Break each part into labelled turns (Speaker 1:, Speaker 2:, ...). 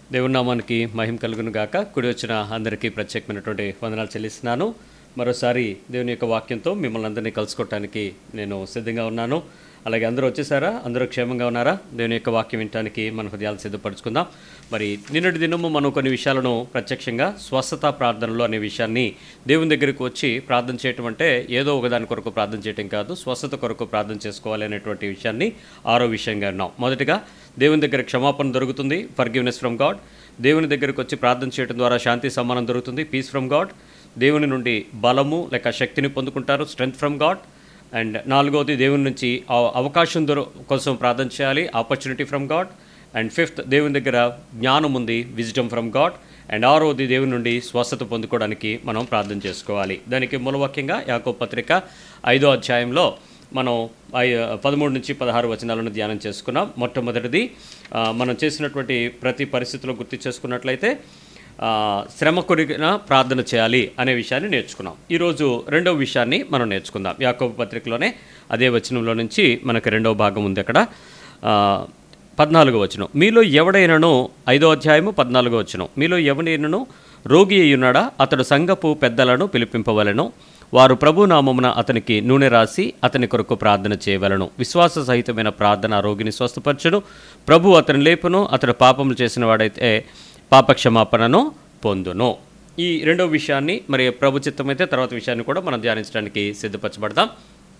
Speaker 1: దేవుని నామానికి మహిమ కలుగును గాక కుడి వచ్చిన అందరికీ ప్రత్యేకమైనటువంటి వందనాలు చెల్లిస్తున్నాను మరోసారి దేవుని యొక్క వాక్యంతో మిమ్మల్ని అందరినీ కలుసుకోవటానికి నేను సిద్ధంగా ఉన్నాను అలాగే అందరూ వచ్చేసారా అందరూ క్షేమంగా ఉన్నారా దేవుని యొక్క వాక్యం వినటానికి మన హృదయాలు సిద్ధపరచుకుందాం మరి నిన్నటి దినము మనం కొన్ని విషయాలను ప్రత్యక్షంగా స్వస్థత ప్రార్థనలు అనే విషయాన్ని దేవుని దగ్గరికి వచ్చి ప్రార్థన చేయటం అంటే ఏదో ఒకదాని కొరకు ప్రార్థన చేయటం కాదు స్వస్థత కొరకు ప్రార్థన చేసుకోవాలి అనేటువంటి విషయాన్ని ఆరో విషయంగా ఉన్నాం మొదటిగా దేవుని దగ్గర క్షమాపణ దొరుకుతుంది ఫర్గివ్నెస్ ఫ్రమ్ గాడ్ దేవుని దగ్గరకు వచ్చి ప్రార్థన చేయడం ద్వారా శాంతి సమ్మానం దొరుకుతుంది పీస్ ఫ్రమ్ గాడ్ దేవుని నుండి బలము లేక శక్తిని పొందుకుంటారు స్ట్రెంగ్త్ ఫ్రమ్ గాడ్ అండ్ నాలుగవది దేవుని నుంచి అవ- అవకాశం దొర కోసం ప్రార్థన చేయాలి opportunity from God and fifth దేవుని దగ్గర జ్ఞానం ఉంది విజిటమ్ ఫ్రమ్ గాడ్ అండ్ ఆరోది దేవుని నుండి స్వస్థత పొందుకోవడానికి మనం ప్రార్థన చేసుకోవాలి దానికి మూలవాక్యంగా యాకో పత్రిక ఐదో అధ్యాయంలో మనం ఐ- పదమూడు నుంచి పదహారు వచనాలను ధ్యానం చేసుకున్నాం మొట్టమొదటిది ఆ, మనం చేసినటువంటి ప్రతి పరిస్థితిలో గుర్తు చేసుకున్నట్లయితే ఆ, శ్రమ కొరిగిన ప్రార్థన చేయాలి అనే విషయాన్ని నేర్చుకున్నాం ఈరోజు రెండవ విషయాన్ని మనం నేర్చుకుందాం యాకోబు పత్రికలోనే అదే వచనంలో నుంచి మనకి రెండవ భాగం ఉంది అక్కడ ఆ, పద్నాలుగో వచనం మీలో ఎవడైనను ఐదో అధ్యాయము పద్నాలుగో వచనం మీలో ఎవడైనను రోగి అయ్యున్నాడా అతడు సంఘపు పెద్దలను పిలిపింపవలను వారు ప్రభు నామమున అతనికి నూనె రాసి అతని కొరకు ప్రార్థన చేయవలను విశ్వాస సహితమైన ప్రార్థన ఆ రోగిని స్వస్థపరచును ప్రభు అతని లేపును అతడు పాపములు చేసిన వాడైతే పాపక్షమాపణను పొందును ఈ రెండో విషయాన్ని మరి ప్రభు చిత్తమైతే తర్వాత విషయాన్ని కూడా మనం ధ్యానించడానికి సిద్ధపరచబడదాం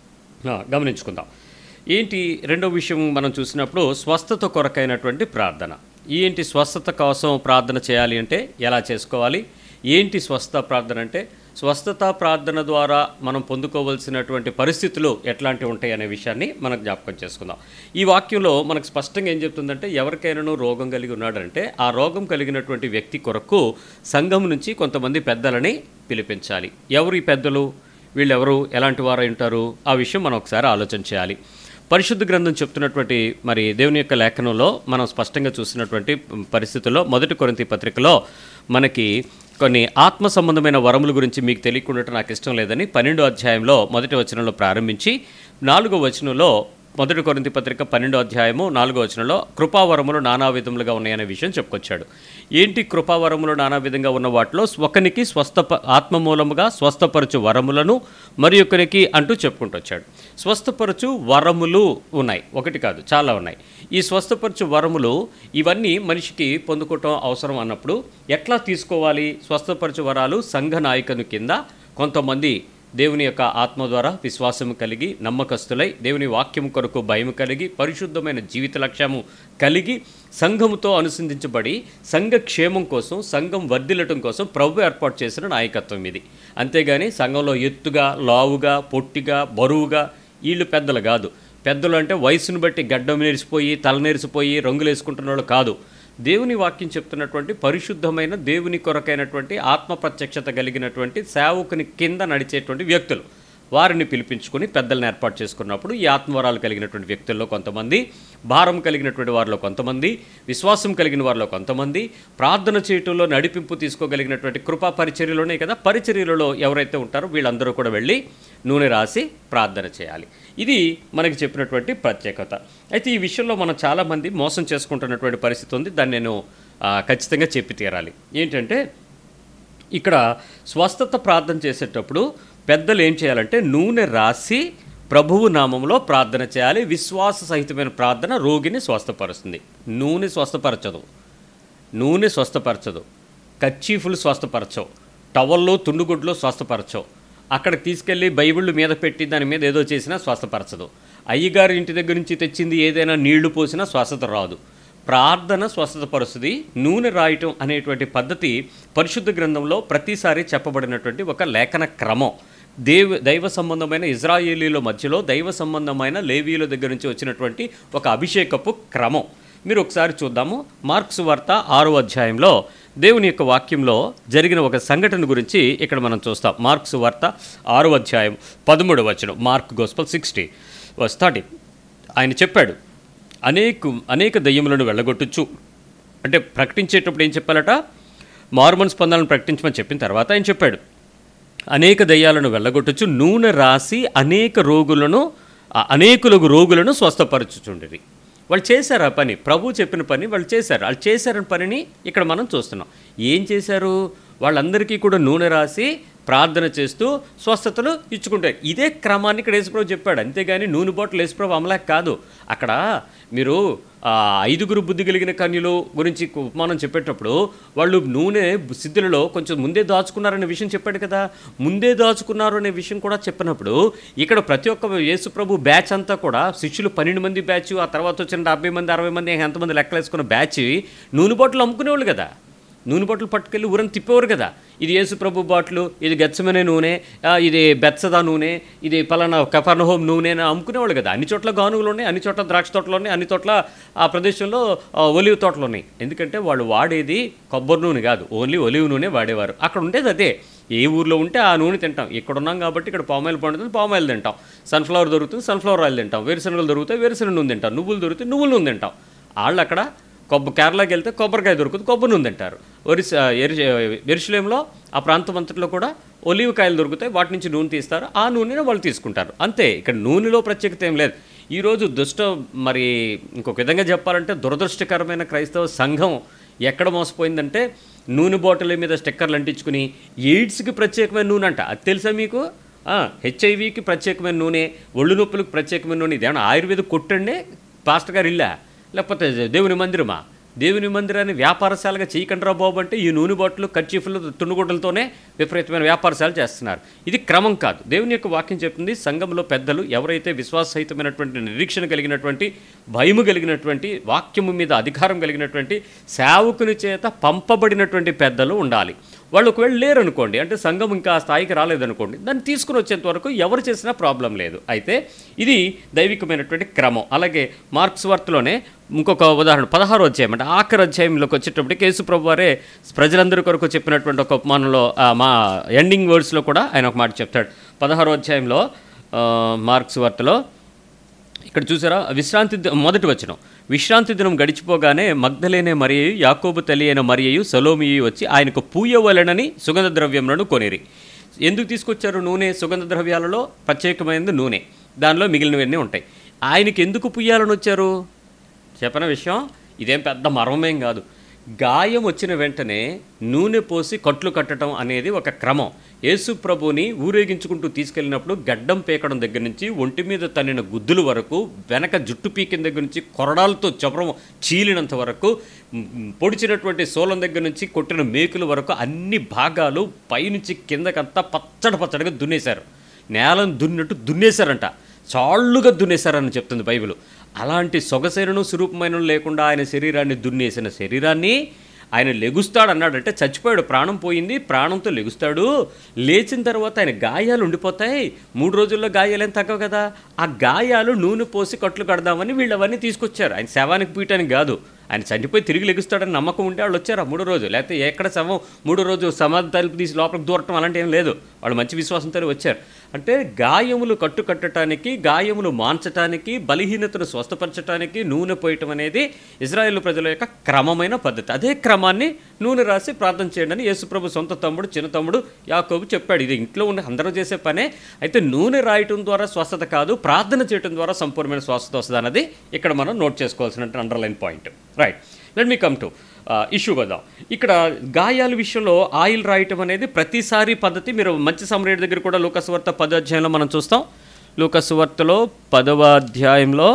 Speaker 1: ఆ, గమనించుకుందాం ఏంటి రెండో విషయం మనం చూసినప్పుడు స్వస్థత కొరకైనటువంటి ప్రార్థన ఏంటి స్వస్థత కోసం ప్రార్థన చేయాలి అంటే ఎలా చేసుకోవాలి ఏంటి స్వస్థత ప్రార్థన అంటే స్వస్థత ప్రార్థన ద్వారా మనం పొందుకోవలసినటువంటి పరిస్థితులు ఎట్లాంటివి ఉంటాయి అనే విషయాన్ని మనం జ్ఞాపకం చేసుకుందాం ఈ వాక్యంలో మనకు స్పష్టంగా ఏం చెప్తుందంటే ఎవరికైనాను రోగం కలిగి ఉన్నాడంటే ఆ రోగం కలిగినటువంటి వ్యక్తి కొరకు సంఘం నుంచి కొంతమంది పెద్దలని పిలిపించాలి ఎవరు ఈ పెద్దలు వీళ్ళెవరు ఎలాంటి వారు ఉంటారు ఆ విషయం మనం ఒకసారి ఆలోచన చేయాలి పరిశుద్ధ గ్రంథం చెప్తున్నటువంటి మరి దేవుని యొక్క లేఖనంలో మనం స్పష్టంగా చూసినటువంటి పరిస్థితుల్లో మొదటి కొరింతి పత్రికలో మనకి కొన్ని ఆత్మ సంబంధమైన వరముల గురించి మీకు తెలియకుండా నాకు ఇష్టం లేదని పన్నెండో అధ్యాయంలో మొదటి వచనంలో ప్రారంభించి నాలుగో వచనంలో మొదటి కొరింతి పత్రిక పన్నెండో అధ్యాయము నాలుగో వచనంలో కృపావరములు నానా విధములుగా ఉన్నాయనే విషయం చెప్పుకొచ్చాడు ఏంటి కృపావరములు నానా విధంగా ఉన్న వాటిలో ఒకనికి స్వస్థ ఆత్మమూలముగా స్వస్థపరచు వరములను మరి ఒకరికి అంటూ చెప్పుకుంటూ వచ్చాడు స్వస్థపరచు వరములు ఉన్నాయి ఒకటి కాదు చాలా ఉన్నాయి ఈ స్వస్థపరచు వరములు ఇవన్నీ మనిషికి పొందుకోవటం అవసరం అన్నప్పుడు ఎట్లా తీసుకోవాలి స్వస్థపరచు వరాలు సంఘ నాయకుని కింద కొంతమంది దేవుని యొక్క ఆత్మ ద్వారా విశ్వాసము కలిగి నమ్మకస్తులై దేవుని వాక్యం కొరకు భయం కలిగి పరిశుద్ధమైన జీవిత లక్ష్యము కలిగి సంఘముతో అనుసంధించబడి సంఘ క్షేమం కోసం సంఘం వర్ధిల్లటం కోసం ప్రభు ఏర్పాటు చేసిన నాయకత్వం ఇది అంతేగాని సంఘంలో ఎత్తుగా లావుగా పొట్టిగా బరువుగా వీళ్ళు పెద్దలు కాదు పెద్దలు అంటే వయసును బట్టి గడ్డం నేరిసిపోయి తల నేరిసిపోయి రంగులు వేసుకుంటున్న వాళ్ళు కాదు దేవుని వాక్యం చెప్తున్నటువంటి పరిశుద్ధమైన దేవుని కొరకైనటువంటి ఆత్మ ప్రత్యక్షత కలిగినటువంటి సేవకుని కింద నడిచేటువంటి వ్యక్తులు వారిని పిలిపించుకుని పెద్దలను ఏర్పాటు చేసుకున్నప్పుడు ఈ ఆత్మవరాలు కలిగినటువంటి వ్యక్తుల్లో కొంతమంది భారం కలిగినటువంటి వారిలో కొంతమంది విశ్వాసం కలిగిన వారిలో కొంతమంది ప్రార్థన చేయటంలో నడిపింపు తీసుకోగలిగినటువంటి కృపా పరిచర్యలోనే కదా పరిచర్యలలో ఎవరైతే ఉంటారో వీళ్ళందరూ కూడా వెళ్ళి నూనె రాసి ప్రార్థన చేయాలి ఇది మనకి చెప్పినటువంటి ప్రత్యేకత అయితే ఈ విషయంలో మనం చాలామంది మోసం చేసుకుంటున్నటువంటి పరిస్థితి ఉంది దాన్ని నేను ఆ, ఖచ్చితంగా చెప్పి తీరాలి ఏంటంటే ఇక్కడ స్వస్థత ప్రార్థన చేసేటప్పుడు పెద్దలు ఏం చేయాలంటే నూనె రాసి ప్రభువు నామంలో ప్రార్థన చేయాలి విశ్వాస సహితమైన ప్రార్థన రోగిని స్వస్థపరుస్తుంది నూనె స్వస్థపరచదు నూనె స్వస్థపరచదు కచ్చీఫులు స్వస్థపరచవు టవల్లో తుండుగుడ్లు స్వస్థపరచవు అక్కడికి తీసుకెళ్ళి బైబిళ్ళు మీద పెట్టి దాని మీద ఏదో చేసినా స్వస్థపరచదు అయ్యగారి ఇంటి దగ్గర నుంచి తెచ్చింది ఏదైనా నీళ్లు పోసినా స్వస్థత రాదు ప్రార్థన స్వస్థతపరుస్తుంది నూనె రాయటం అనేటువంటి పద్ధతి పరిశుద్ధ గ్రంథంలో ప్రతిసారి చెప్పబడినటువంటి ఒక లేఖన క్రమం దేవ దైవ సంబంధమైన ఇజ్రాయేలీల మధ్యలో దైవ సంబంధమైన లేవీల దగ్గర నుంచి వచ్చినటువంటి ఒక అభిషేకపు క్రమం మీరు ఒకసారి చూద్దాము మార్క్స్ వార్త ఆరో అధ్యాయంలో దేవుని యొక్క వాక్యంలో జరిగిన ఒక సంఘటన గురించి ఇక్కడ మనం చూస్తాం మార్క్స్ వార్త ఆరో అధ్యాయం పదమూడు వచనం మార్క్ గోస్పల్ సిక్స్టీ థర్టీ ఆయన చెప్పాడు అనేక అనేక దయ్యములను వెళ్ళగొట్టచ్చు అంటే ప్రకటించేటప్పుడు ఏం చెప్పాలట మార్మన్ స్పందనను ప్రకటించమని చెప్పిన తర్వాత ఆయన చెప్పాడు అనేక దయ్యాలను వెళ్ళగొట్టచ్చు నూనె రాసి అనేక రోగులను ఆ అనేకులకు రోగులను స్వస్థపరచుచుండిరి వాళ్ళు చేశారు ఆ పని ప్రభు చెప్పిన పని వాళ్ళు చేశారు వాళ్ళు చేశారని పనిని ఇక్కడ మనం చూస్తున్నాం ఏం చేశారు వాళ్ళందరికీ కూడా నూనె రాసి ప్రార్థన చేస్తూ స్వస్థతలు ఇచ్చుకుంటారు ఇదే క్రమాన్ని ఇక్కడ యేసుప్రభు చెప్పాడు అంతేగాని నూనె బాటిల్ యేసుప్రభు అమలాక్ కాదు అక్కడ మీరు ఆ ఐదుగురు బుద్ధి కలిగిన కన్యలు గురించి ఉపమానం చెప్పేటప్పుడు వాళ్ళు నూనె సిద్ధులలో కొంచెం ముందే దాచుకున్నారనే విషయం చెప్పాడు కదా ముందే దాచుకున్నారు అనే విషయం కూడా చెప్పినప్పుడు ఇక్కడ ప్రతి ఒక్క యేసుప్రభు బ్యాచ్ అంతా కూడా శిష్యులు పన్నెండు మంది బ్యాచ్ ఆ తర్వాత వచ్చిన డెబ్బై మంది అరవై మంది ఎంతమంది లెక్కలేసుకున్న బ్యాచ్ నూనె బాటిల్ అమ్ముకునేవాళ్ళు కదా నూనె బాటిల్ పట్టుకెళ్ళి ఊరని తిప్పేవారు కదా ఇది యేసు ప్రభు బాటిల్ ఇది గచ్చమనే నూనె ఆ, ఇది బెత్సదా నూనె ఇది పలానా కఫర్నహోమ్ నూనె అని అమ్ముకునేవాళ్ళు కదా అన్ని చోట్ల గానుగులు ఉన్నాయి అన్ని చోట్ల ద్రాక్ష తోటలు ఉన్నాయి అన్ని చోట్ల ఆ ప్రదేశంలో ఆ, ఒలివ్ తోటలు ఉన్నాయి ఎందుకంటే వాళ్ళు వాడేది కొబ్బరి నూనె కాదు ఓన్లీ ఒలివ్ నూనె వాడేవారు అక్కడ ఉండేది అదే ఏ ఊర్లో ఉంటే ఆ నూనె తింటాం ఇక్కడ ఉన్నాం కాబట్టి ఇక్కడ పామాయిల్ పండుతుంది పామాయిల్ తింటాం సన్ఫ్లవర్ దొరుకుతుంది సన్ఫ్లవర్ ఆయిల్ తింటాం వేరుశనగలు దొరుకుతాయి వేరుశనగ నూనె తింటాం నువ్వులు దొరికితే నువ్వుల నూనె తింటాం వాళ్ళు అక్కడ కొబ్బరి కేరళకి వెళ్తే కొబ్బరికాయ దొరుకుతుంది కొబ్బరి నూనె తింటారు ఒరిస్సా ఎరుసలేంలో ఆ ప్రాంతం అంతట్లో కూడా ఒలివ్ కాయలు దొరుకుతాయి వాటి నుంచి నూనె తీస్తారు ఆ నూనెను వాళ్ళు తీసుకుంటారు అంతే ఇక్కడ నూనెలో ప్రత్యేకత ఏం లేదు ఈరోజు దుష్ట మరి ఇంకొక విధంగా చెప్పాలంటే దురదృష్టకరమైన క్రైస్తవ సంఘం ఎక్కడ మోసపోయిందంటే నూనె బాటిల్ మీద స్టిక్కర్లు అంటించుకుని ఎయిడ్స్కి ప్రత్యేకమైన నూనె అంట అది తెలుసా మీకు హెచ్ఐవికి ప్రత్యేకమైన నూనె ఒళ్ళు నొప్పులకు ప్రత్యేకమైన నూనె ఇదేమన్నా ఆయుర్వేద కొట్టండి పాస్టర్ గారు ఇల్లా లేకపోతే దేవుని మందిరమా దేవుని మందిరాన్ని వ్యాపారశాలగా చేయకండిరా బాబు అంటే ఈ నూనె బాటలు కర్చీఫ్లు తుండుగుడ్డలతోనే విపరీతమైన వ్యాపారశాలు చేస్తున్నారు ఇది క్రమం కాదు దేవుని యొక్క వాక్యం చెప్తుంది సంఘంలో పెద్దలు ఎవరైతే విశ్వాసహితమైనటువంటి నిరీక్షణ కలిగినటువంటి భయము కలిగినటువంటి వాక్యము మీద అధికారం కలిగినటువంటి సేవకుని చేత పంపబడినటువంటి పెద్దలు ఉండాలి వాళ్ళు ఒకవేళ లేరు అనుకోండి అంటే సంఘం ఇంకా ఆ స్థాయికి రాలేదనుకోండి దాన్ని తీసుకుని వచ్చేంత వరకు ఎవరు చేసినా ప్రాబ్లం లేదు అయితే ఇది దైవికమైనటువంటి క్రమం అలాగే మార్క్స్ వర్త్లోనే ఇంకొక ఉదాహరణ పదహారు అధ్యాయం అంటే ఆఖరి అధ్యాయంలోకి వచ్చేటప్పటికి యేసు ప్రభు వారే ప్రజలందరి కొరకు చెప్పినటువంటి ఒక ఉపమానంలో ఆ, మా ఎండింగ్ వర్డ్స్లో కూడా ఆయన ఒక మాట చెప్తాడు పదహారో అధ్యాయంలో ఆ, మార్క్స్ వార్తలో ఇక్కడ చూసారా విశ్రాంతి ది- మొదటి వచనం విశ్రాంతి దినం గడిచిపోగానే మగ్ధలేనే మరియు యాకోబు తల్లి అయిన మరియు సలోమియు వచ్చి ఆయనకు పూయవలెనని సుగంధ ద్రవ్యములను కొనిరి ఎందుకు తీసుకొచ్చారు నూనె సుగంధ ద్రవ్యాలలో ప్రత్యేకమైనది నూనె దానిలో మిగిలినవన్నీ ఉంటాయి ఆయనకి ఎందుకు పుయ్యాలని వచ్చారు చెప్పిన విషయం ఇదేం పెద్ద మర్మమేం కాదు గాయం వచ్చిన వెంటనే నూనె పోసి కట్లు కట్టడం అనేది ఒక క్రమం యేసు ప్రభుని ఊరేగించుకుంటూ తీసుకెళ్ళినప్పుడు గడ్డం పీకడం దగ్గర నుంచి ఒంటి మీద తన్నిన గుద్దుల వరకు వెనక జుట్టు పీకిన దగ్గర నుంచి కొరడాలతో చపరం చీలినంత వరకు మ్, పొడిచినటువంటి సోలం దగ్గర నుంచి కొట్టిన మేకుల వరకు అన్ని భాగాలు పైనుంచి కిందకంతా పచ్చడి పచ్చడిగా దున్నేశారు నేలను దున్నట్టు దున్నేశారంట చాళ్ళుగా దున్నేశారని చెప్తుంది బైబిల్ అలాంటి సొగసైనను స్వరూపమైన లేకుండా ఆయన శరీరాన్ని దున్నేసిన శరీరాన్ని ఆయన లెగుస్తాడు అన్నాడంటే చచ్చిపోయాడు ప్రాణం పోయింది ప్రాణంతో లెగుస్తాడు లేచిన తర్వాత ఆయన గాయాలు ఉండిపోతాయి మూడు రోజుల్లో గాయాలేం తగ్గవు కదా ఆ గాయాలు నూనె పోసి కట్లు కడదామని వీళ్ళు అవన్నీ తీసుకొచ్చారు ఆయన శవానికి పీయటానికి కాదు ఆయన చనిపోయి తిరిగి లెగుస్తాడని నమ్మకం ఉంటే వాళ్ళు వచ్చారు ఆ మూడో రోజు లేకపోతే ఎక్కడ శవం మూడో రోజు సమాధి తలుపు తీసి లోపలికి దూరటం అలాంటి ఏం లేదు వాళ్ళు మంచి విశ్వాసంతో వచ్చారు అంటే గాయములు కట్టు కట్టడానికి గాయములు మాంచటానికి బలహీనతను స్వస్థపరచడానికి నూనె పోయటం అనేది ఇజ్రాయేల్ ప్రజల యొక్క క్రమమైన పద్ధతి అదే క్రమాన్ని నూనె రాసి ప్రార్థన చేయండి అని యేసుప్రభు సొంత తమ్ముడు చిన్న తమ్ముడు యాకోబు చెప్పాడు ఇది ఇంట్లో ఉండి అందరూ చేసే పనే అయితే నూనె రాయటం ద్వారా స్వస్థత కాదు ప్రార్థన చేయటం ద్వారా సంపూర్ణమైన స్వస్థత వస్తుంది అన్నది ఇక్కడ మనం నోట్ చేసుకోవాల్సిన underline point right let me come to issue వద్దాం ఇక్కడ గాయాల విషయంలో ఆయిల్ రాయటం అనేది ప్రతిసారి పద్ధతి మీరు మంచి సమరేట్ దగ్గర కూడా లోకసువార్త పదో అధ్యాయంలో మనం చూస్తాం లోకసువార్తలో పదవ అధ్యాయంలో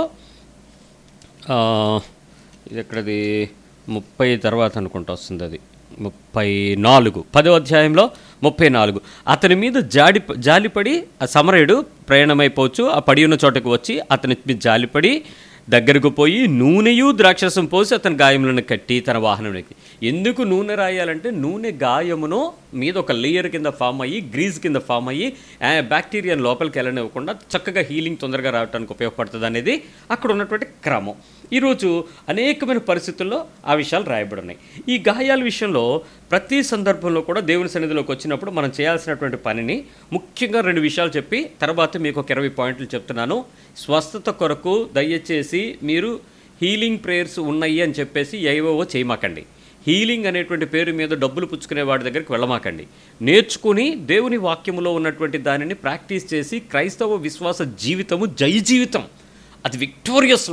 Speaker 1: ఆ, ఇది ఎక్కడది ముప్పై తర్వాత అనుకుంటా వస్తుంది అది ముప్పై నాలుగు పదో అధ్యాయంలో ముప్పై నాలుగు అతని మీద జాడి జాలిపడి ఆ సమరయుడు ప్రయాణమైపోవచ్చు ఆ పడి ఉన్న చోటకు వచ్చి అతని మీద జాలిపడి దగ్గరకు పోయి నూనెయు ద్రాక్షరసం పోసి అతని గాయములను కట్టి తన వాహనం ఎక్కి ఎందుకు నూనె రాయాలంటే నూనె గాయమును మీద ఒక లేయర్ కింద ఫామ్ అయ్యి గ్రీజ్ కింద ఫామ్ అయ్యి బ్యాక్టీరియాని లోపలికి వెళ్ళనివ్వకుండా చక్కగా హీలింగ్ తొందరగా రావడానికి ఉపయోగపడుతుంది అనేది అక్కడ ఉన్నటువంటి క్రమం ఈరోజు అనేకమైన పరిస్థితుల్లో ఆ విషయాలు రాయబడి ఉన్నాయి ఈ గాయాల విషయంలో ప్రతి సందర్భంలో కూడా దేవుని సన్నిధిలోకి వచ్చినప్పుడు మనం చేయాల్సినటువంటి పనిని ముఖ్యంగా రెండు విషయాలు చెప్పి తర్వాత మీకు ఒక ఇరవై పాయింట్లు చెప్తున్నాను స్వస్థత కొరకు దయచేసి మీరు హీలింగ్ ప్రేయర్స్ ఉన్నాయి అని చెప్పేసి ఏవో చేయమాకండి హీలింగ్ అనేటువంటి పేరు మీద డబ్బులు పుచ్చుకునే వాడి దగ్గరికి వెళ్ళమాకండి నేర్చుకుని దేవుని వాక్యములో ఉన్నటువంటి దానిని ప్రాక్టీస్ చేసి క్రైస్తవ విశ్వాస జీవితము జై జీవితం అది విక్టోరియస్ లైఫ్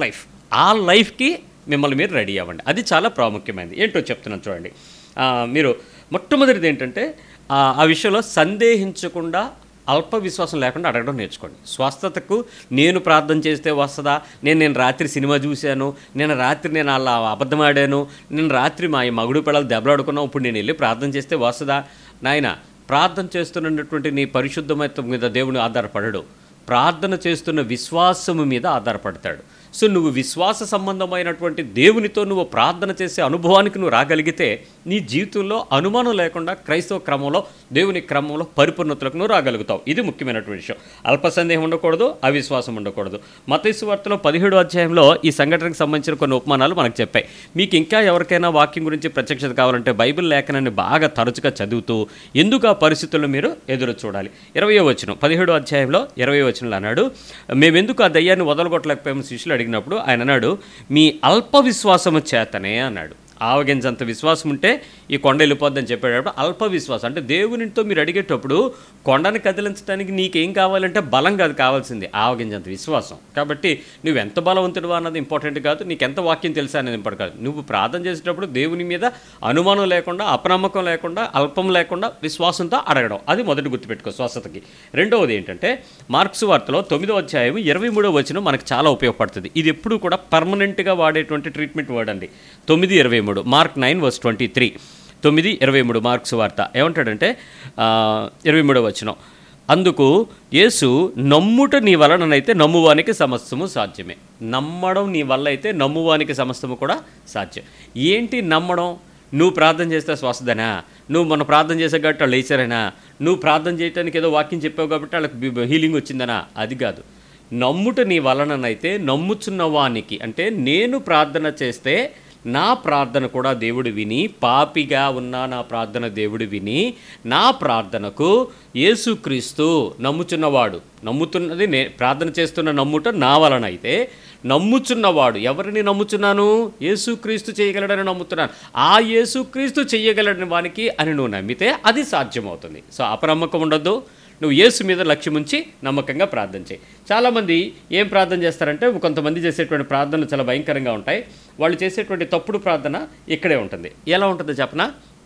Speaker 1: ఆ లైఫ్కి మిమ్మల్ని మీరు రెడీ అవ్వండి అది చాలా ప్రాముఖ్యమైనది ఏంటో చెప్తున్నాను చూడండి ఆ, మీరు మొట్టమొదటిది ఏంటంటే ఆ ఆ విషయంలో సందేహించకుండా అల్ప విశ్వాసం లేకుండా అడగడం నేర్చుకోండి స్వస్థతకు నేను ప్రార్థన చేస్తే వస్తుందా నేను నేను రాత్రి సినిమా చూశాను నేను రాత్రి నేను అలా అబద్ధం ఆడాను నేను రాత్రి మా ఈ మగుడు పిల్లలు దెబ్బలాడుకున్నాం ఇప్పుడు నేను వెళ్ళి ప్రార్థన చేస్తే వస్తుందా నాయన ప్రార్థన చేస్తున్నటువంటి నీ పరిశుద్ధమైన మీద దేవుని ఆధారపడడు ప్రార్థన చేస్తున్న విశ్వాసము మీద ఆధారపడతాడు సో నువ్వు విశ్వాస సంబంధమైనటువంటి దేవునితో నువ్వు ప్రార్థన చేసే అనుభవానికి నువ్వు రాగలిగితే నీ జీవితంలో అనుమానం లేకుండా క్రైస్తవ క్రమంలో దేవుని క్రమంలో పరిపూర్ణతలకు నువ్వు రాగలుగుతావు ఇది ముఖ్యమైనటువంటి విషయం అల్ప సందేహం ఉండకూడదు అవిశ్వాసం ఉండకూడదు మతైసు వార్తలో పదిహేడు అధ్యాయంలో ఈ సంఘటనకు సంబంధించిన కొన్ని ఉపమానాలు మనకు చెప్పాయి మీకు ఇంకా ఎవరికైనా వాక్యం గురించి ప్రత్యక్షత కావాలంటే బైబిల్ లేఖనాన్ని బాగా తరచుగా చదువుతూ ఎందుకు ఆ పరిస్థితుల్లో మీరు ఎదురు చూడాలి ఇరవయో వచనం పదిహేడో అధ్యాయంలో ఇరవై వచనంలో అన్నాడు మేమెందుకు ఆ దయ్యాన్ని వదలగొట్టలేకపోయాము శిష్యులు అడిగినప్పుడు ఆయన అన్నాడు మీ అల్ప విశ్వాసము చేతనే అన్నాడు ఆవగించంత విశ్వాసం ఉంటే ఈ కొండ వెళ్ళిపోద్దని చెప్పేటప్పుడు అల్ప విశ్వాసం అంటే దేవునితో మీరు అడిగేటప్పుడు కొండను కదిలించడానికి నీకేం కావాలంటే బలం కాదు కావాల్సింది ఆవగించంత విశ్వాసం కాబట్టి నువ్వు ఎంత బలవంతుడు అన్నది ఇంపార్టెంట్ కాదు నీకు ఎంత వాక్యం తెలుసా అనేది ఇంపార్టెంట్ కాదు నువ్వు ప్రార్థన చేసేటప్పుడు దేవుని మీద అనుమానం లేకుండా అపనమ్మకం లేకుండా అల్పం లేకుండా విశ్వాసంతో అడగడం అది మొదటి గుర్తుపెట్టుకో స్వస్థతకి రెండవది ఏంటంటే మార్క్స్ వార్తలో తొమ్మిదో అధ్యాయం ఇరవై మూడో వచనం మనకు చాలా ఉపయోగపడుతుంది ఇది ఎప్పుడు కూడా పర్మనెంట్గా వాడేటువంటి ట్రీట్మెంట్ వర్డ్ అండి తొమ్మిది ఇరవై మూడు mark nine verse twenty three తొమ్మిది ఇరవై మూడు మార్క్స్ వార్త ఏమంటాడంటే ఆ, ఇరవై మూడో వచనం అందుకు యేసు నమ్ముట నీ వలననైతే నమ్మువానికి సమస్తము సాధ్యమే నమ్మడం నీ వల్ల అయితే నమ్మువానికి సమస్తము కూడా సాధ్యం ఏంటి నమ్మడం నువ్వు ప్రార్థన చేస్తే స్వస్థదనా నువ్వు మొన్న ప్రార్థన చేసే కాబట్టి వాళ్ళు లేచారనా నువ్వు ప్రార్థన చేయడానికి ఏదో వాక్యం చెప్పావు కాబట్టి వాళ్ళకి హీలింగ్ వచ్చిందనా అది కాదు నమ్ముట నీ వలననైతే నమ్ముచున్న వానికి అంటే నేను ప్రార్థన చేస్తే నా ప్రార్థన కూడా దేవుడు విని పాపిగా ఉన్న నా ప్రార్థన దేవుడు విని నా ప్రార్థనకు యేసుక్రీస్తు నమ్ముచున్నవాడు నమ్ముతున్నది నే ప్రార్థన చేస్తున్న నమ్ముట నా వలన అయితే నమ్ముచున్నవాడు ఎవరిని నమ్ముచున్నాను యేసుక్రీస్తు చేయగలడని నమ్ముతున్నాను ఆ యేసుక్రీస్తు చేయగలడని వానికి అని నువ్వు నమ్మితే అది సాధ్యమవుతుంది సో అపనమ్మకం ఉండొద్దు నువ్వు యేసు మీద లక్ష్యం ఉంచి నమ్మకంగా ప్రార్థన చేయి చాలామంది ఏం ప్రార్థన చేస్తారంటే కొంతమంది చేసేటువంటి ప్రార్థనలు చాలా భయంకరంగా ఉంటాయి వాళ్ళు చేసేటువంటి తప్పుడు ప్రార్థన ఇక్కడే ఉంటుంది ఎలా ఉంటుందో చెప్పనా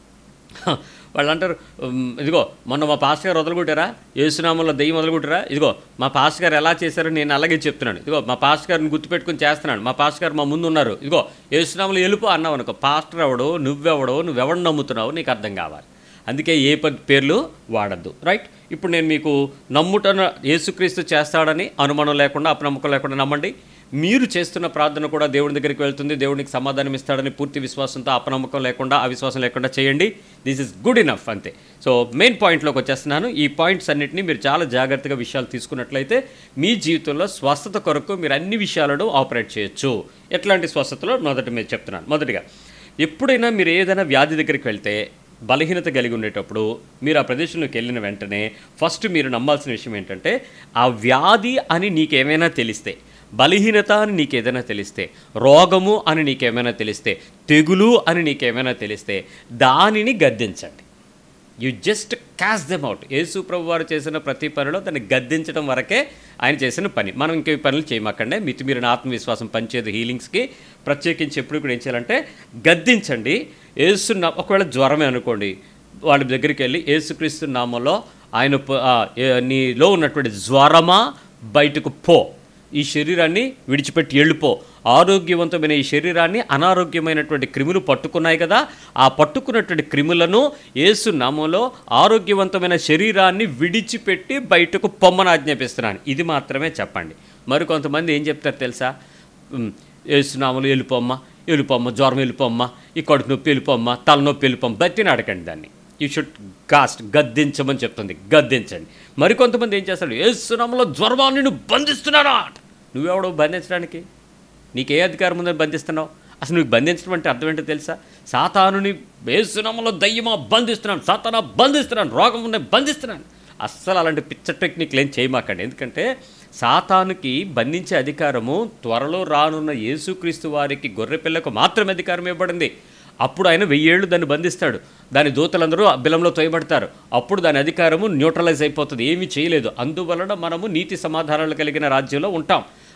Speaker 1: వాళ్ళు అంటారు "ఉమ్, ఇదిగో మొన్న మా పాస్టర్ గారు వదలగొట్టారా ఏసునామంలో దెయ్యం వదలగొట్టారా ఇదిగో మా పాస్టర్ గారు ఎలా చేశారో నేను అలాగే చెప్తున్నాను ఇదిగో మా పాస్టర్ గారిని గుర్తుపెట్టుకుని చేస్తున్నాను మా పాస్టర్ గారు మా ముందు ఉన్నారు ఇదిగో ఏసునామంలో వెళ్ళిపో అన్నావు అనుకో పాస్టర్ ఎవడో నువ్వెవడో నువ్వెవడు నమ్ముతున్నావు నీకు అర్థం కావాలి అందుకే ఏ ప- పేర్లు వాడద్దు రైట్ ఇప్పుడు నేను మీకు నమ్ముటను యేసుక్రీస్తు చేస్తాడని అనుమానం లేకుండా అపనమ్మకం లేకుండా నమ్మండి మీరు చేస్తున్న ప్రార్థన కూడా దేవుని దగ్గరికి వెళ్తుంది దేవునికి సమాధానం ఇస్తాడని పూర్తి విశ్వాసంతో అపనమ్మకం లేకుండా అవిశ్వాసం లేకుండా చేయండి దిస్ ఇస్ గుడ్ ఇనఫ్ అంతే సో మెయిన్ పాయింట్లోకి వచ్చేస్తున్నాను ఈ పాయింట్స్ అన్నిటిని మీరు చాలా జాగ్రత్తగా విషయాలు తీసుకున్నట్లయితే మీ జీవితంలో స్వస్థత కొరకు మీరు అన్ని విషయాలను ఆపరేట్ చేయొచ్చు ఎట్లాంటి స్వస్థతలో మొదటి మీరు చెప్తున్నాను మొదటిగా ఎప్పుడైనా మీరు ఏదైనా వ్యాధి దగ్గరికి వెళ్తే బలహీనత కలిగి ఉండేటప్పుడు మీరు ఆ ప్రదేశంలోకి వెళ్ళిన వెంటనే ఫస్ట్ మీరు నమ్మాల్సిన విషయం ఏంటంటే ఆ వ్యాధి అని నీకేమైనా తెలిస్తే బలహీనత అని నీకేదైనా తెలిస్తే రోగము అని నీకేమైనా తెలిస్తే తెగులు అని నీకేమైనా తెలిస్తే దానిని గద్దించండి you just cast them out యేసు ప్రభు వారు చేసిన ప్రతి పనిలో దాన్ని గద్దించడం వరకే ఆయన చేసిన పని మనం ఇంకే పనులు చేయమాకండి మితిమీరిన ఆత్మవిశ్వాసం పనిచేది హీలింగ్స్కి ప్రత్యేకించి ఎప్పుడు కూడా ఏం చేయాలంటే గద్దించండి యేసు నా- ఒకవేళ జ్వరమే అనుకోండి వాళ్ళ దగ్గరికి వెళ్ళి యేసుక్రీస్తు నామంలో ఆయన ప- ఆ, ఏ- నీలో ఉన్నటువంటి జ్వరమా బయటకు పో ఈ శరీరాన్ని విడిచిపెట్టి వెళ్ళిపో ఆరోగ్యవంతమైన ఈ శరీరాన్ని అనారోగ్యమైనటువంటి క్రిములు పట్టుకున్నాయి కదా ఆ పట్టుకున్నటువంటి క్రిములను యేసు నామంలో ఆరోగ్యవంతమైన శరీరాన్ని విడిచిపెట్టి బయటకు పొమ్మని ఆజ్ఞాపిస్తున్నాను ఇది మాత్రమే చెప్పండి మరి కొంతమంది ఏం చెప్తారు తెలుసా ఉమ్, యేసునామలు వెళ్ళిపోమ్మ వెళ్ళిపోమ్మ జ్వరం వెళ్ళిపోమ్మ ఈ కడుపు నొప్పి వెళ్ళిపోమ్మ తలనొప్పి వెళ్ళిపోమ్మ బతిని అడగండి దాన్ని యూ షుడ్ కాస్ట్ గద్దించమని చెప్తుంది గద్దించండి మరి కొంతమంది ఏం చేస్తాడు ఏసునామలో జ్వరమాన్ని నువ్వు బంధిస్తున్నారా నువ్వెవడో బంధించడానికి నీకే అధికారం ఉందని బంధిస్తున్నావు అసలు నువ్వు బంధించడం అంటే అర్థం ఏంటో తెలుసా సాతానుని వేసునామలో దయ్యమా బంధిస్తున్నాను సాతానా బంధిస్తున్నాను రోగం ఉన్నాయి బంధిస్తున్నాను అస్సలు అలాంటి పిచ్చ టెక్నిక్లు ఏం చేయమాకండి ఎందుకంటే సాతానుకి బంధించే అధికారము త్వరలో రానున్న యేసుక్రీస్తు వారికి గొర్రెపిల్లకు మాత్రమే అధికారం ఇవ్వబడింది అప్పుడు ఆయన వెయ్యేళ్ళు దాన్ని బంధిస్తాడు దాని దూతలందరూ బిలంలో తోయబడతారు అప్పుడు దాని అధికారము న్యూట్రలైజ్ అయిపోతుంది ఏమీ చేయలేదు అందువలన మనము నీతి సమాధానాలు కలిగిన రాజ్యంలో ఉంటాం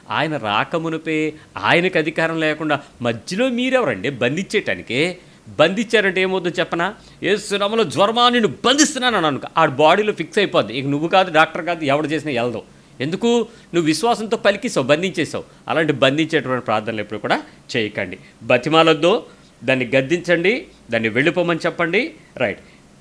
Speaker 1: ఆయన రాకమునిపే ఆయనకు అధికారం లేకుండా మధ్యలో మీరెవరండి బంధించేటానికి బంధించారంటే ఏమవుతుందో చెప్పనా ఏసునామలో జ్వరమా నేను బంధిస్తున్నాను అని అనుకో ఆ బాడీలో ఫిక్స్ అయిపోద్ది ఇక నువ్వు కాదు డాక్టర్ కాదు ఎవడు చేసినా వెళ్దాం ఎందుకు నువ్వు విశ్వాసంతో పలికిసావు బంధించేసావు అలాంటి బంధించేటువంటి ప్రార్థనలు ఎప్పుడు కూడా చేయకండి బతిమాలొద్దు దాన్ని గద్దించండి దాన్ని వెళ్ళిపోమని చెప్పండి రైట్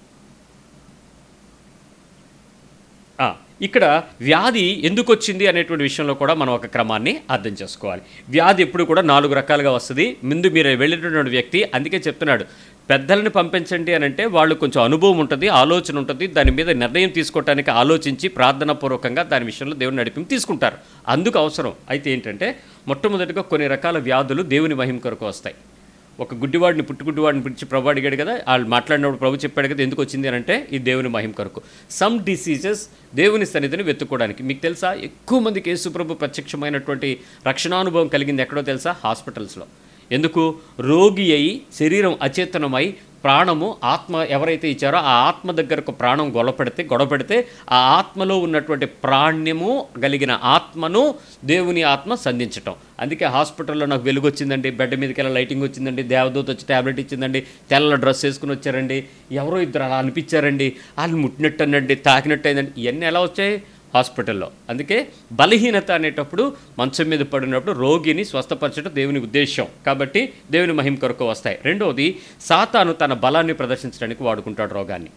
Speaker 1: ఆ, ఇక్కడ వ్యాధి ఎందుకు వచ్చింది అనేటువంటి విషయంలో కూడా మనం ఒక క్రమాన్ని అర్థం చేసుకోవాలి వ్యాధి ఎప్పుడు కూడా నాలుగు రకాలుగా వస్తుంది ముందు మీరు వెళ్ళినటువంటి వ్యక్తి అందుకే చెప్తున్నాడు పెద్దలను పంపించండి అని అంటే వాళ్ళు కొంచెం అనుభవం ఉంటుంది ఆలోచన ఉంటుంది దాని మీద నిర్ణయం తీసుకోవటానికి ఆలోచించి ప్రార్థనాపూర్వకంగా దాని విషయంలో దేవుని నడిపి తీసుకుంటారు అందుకు అవసరం అయితే ఏంటంటే మొట్టమొదటిగా కొన్ని రకాల వ్యాధులు దేవుని మహిమ కొరకు వస్తాయి ఒక గుడ్డివాడిని పుట్టుగుడ్డివాడిని పిలిచి ప్రభు అడిగాడు కదా వాళ్ళు మాట్లాడినప్పుడు ప్రభు చెప్పాడు కదా ఎందుకు వచ్చింది అని అంటే ఈ దేవుని మహిమ కొరకు సమ్ డిసీజెస్ దేవుని సన్నిధిని వెతుక్కోవడానికి మీకు తెలుసా ఎక్కువ మందికి యేసు ప్రభు ప్రత్యక్షమైనటువంటి రక్షణానుభవం కలిగింది ఎక్కడో తెలుసా హాస్పిటల్స్లో ఎందుకు రోగి అయి శరీరం అచేతనమై ప్రాణము ఆత్మ ఎవరైతే ఇచ్చారో ఆ ఆత్మ దగ్గరకు ప్రాణం గొడవపెడితే గొడవపెడితే ఆ ఆత్మలో ఉన్నటువంటి ప్రాణ్యము కలిగిన ఆత్మను దేవుని ఆత్మ సంధించటం అందుకే హాస్పిటల్లో నాకు వెలుగు వచ్చిందండి బెడ్ మీదకి వెళ్ళి లైటింగ్ వచ్చిందండి దేవదూత వచ్చి ట్యాబ్లెట్ ఇచ్చిందండి తెల్ల డ్రెస్ వేసుకుని వచ్చారండి ఎవరో ఇద్దరు అలా అనిపించారండి వాళ్ళు ముట్టినట్టు అనండి తాకినట్టు అయిందండి ఇవన్నీ ఎలా వచ్చాయి హాస్పిటల్లో అందుకే బలహీనత అనేటప్పుడు మంచం మీద పడినప్పుడు రోగిని స్వస్థపరచడం దేవుని ఉద్దేశం కాబట్టి దేవుని మహిమ కొరకు వస్తాయి రెండవది సాతాను తన బలాన్ని ప్రదర్శించడానికి వాడుకుంటాడు రోగాన్ని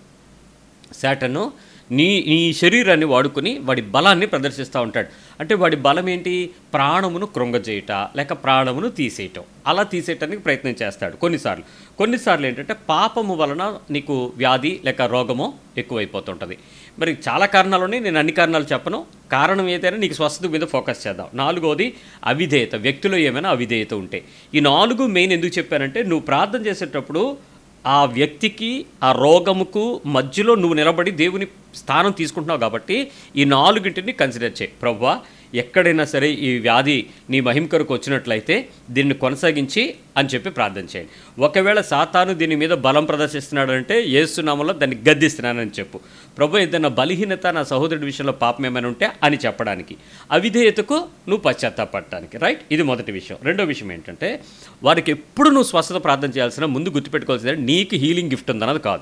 Speaker 1: శాటను నీ నీ శరీరాన్ని వాడుకుని వాడి బలాన్ని ప్రదర్శిస్తూ ఉంటాడు అంటే వాడి బలం ఏంటి ప్రాణమును కృంగజేయట లేక ప్రాణమును తీసేయటం అలా తీసేయటానికి ప్రయత్నం చేస్తాడు కొన్నిసార్లు కొన్నిసార్లు ఏంటంటే పాపము వలన నీకు వ్యాధి లేక రోగము ఎక్కువైపోతుంటుంది మరి చాలా కారణాలు ఉన్నాయి నేను అన్ని కారణాలు చెప్పను కారణం ఏదైనా నీకు స్వస్థత మీద ఫోకస్ చేద్దాం నాలుగోది అవిధేయత వ్యక్తిలో ఏమైనా అవిధేయత ఉంటే ఈ నాలుగు మెయిన్ ఎందుకు చెప్పానంటే నువ్వు ప్రార్థన చేసేటప్పుడు ఆ వ్యక్తికి ఆ రోగముకు మధ్యలో నువ్వు నిలబడి దేవుని స్థానం తీసుకుంటున్నావు కాబట్టి ఈ నాలుగింటిని కన్సిడర్ చేయి ప్రవ్వా ఎక్కడైనా సరే ఈ వ్యాధి నీ మహిమ కొరకు వచ్చినట్లయితే దీన్ని కొనసాగించి అని చెప్పి ప్రార్థన చేయండి ఒకవేళ సాతాను దీని మీద బలం ప్రదర్శిస్తున్నాడంటే ఏసునామంలో దాన్ని గద్దిస్తున్నానని చెప్పు ప్రభు ఏదైనా బలహీనత నా సహోదరుడి విషయంలో పాపం ఏమైనా ఉంటే అని చెప్పడానికి అవిధేయతకు నువ్వు పశ్చాత్తాపడటానికి రైట్ ఇది మొదటి విషయం రెండో విషయం ఏంటంటే వారికి ఎప్పుడు నువ్వు స్వస్థత ప్రార్థన చేయాల్సిన ముందు గుర్తుపెట్టుకోవాల్సింది నీకు హీలింగ్ గిఫ్ట్ ఉందన్నది కాదు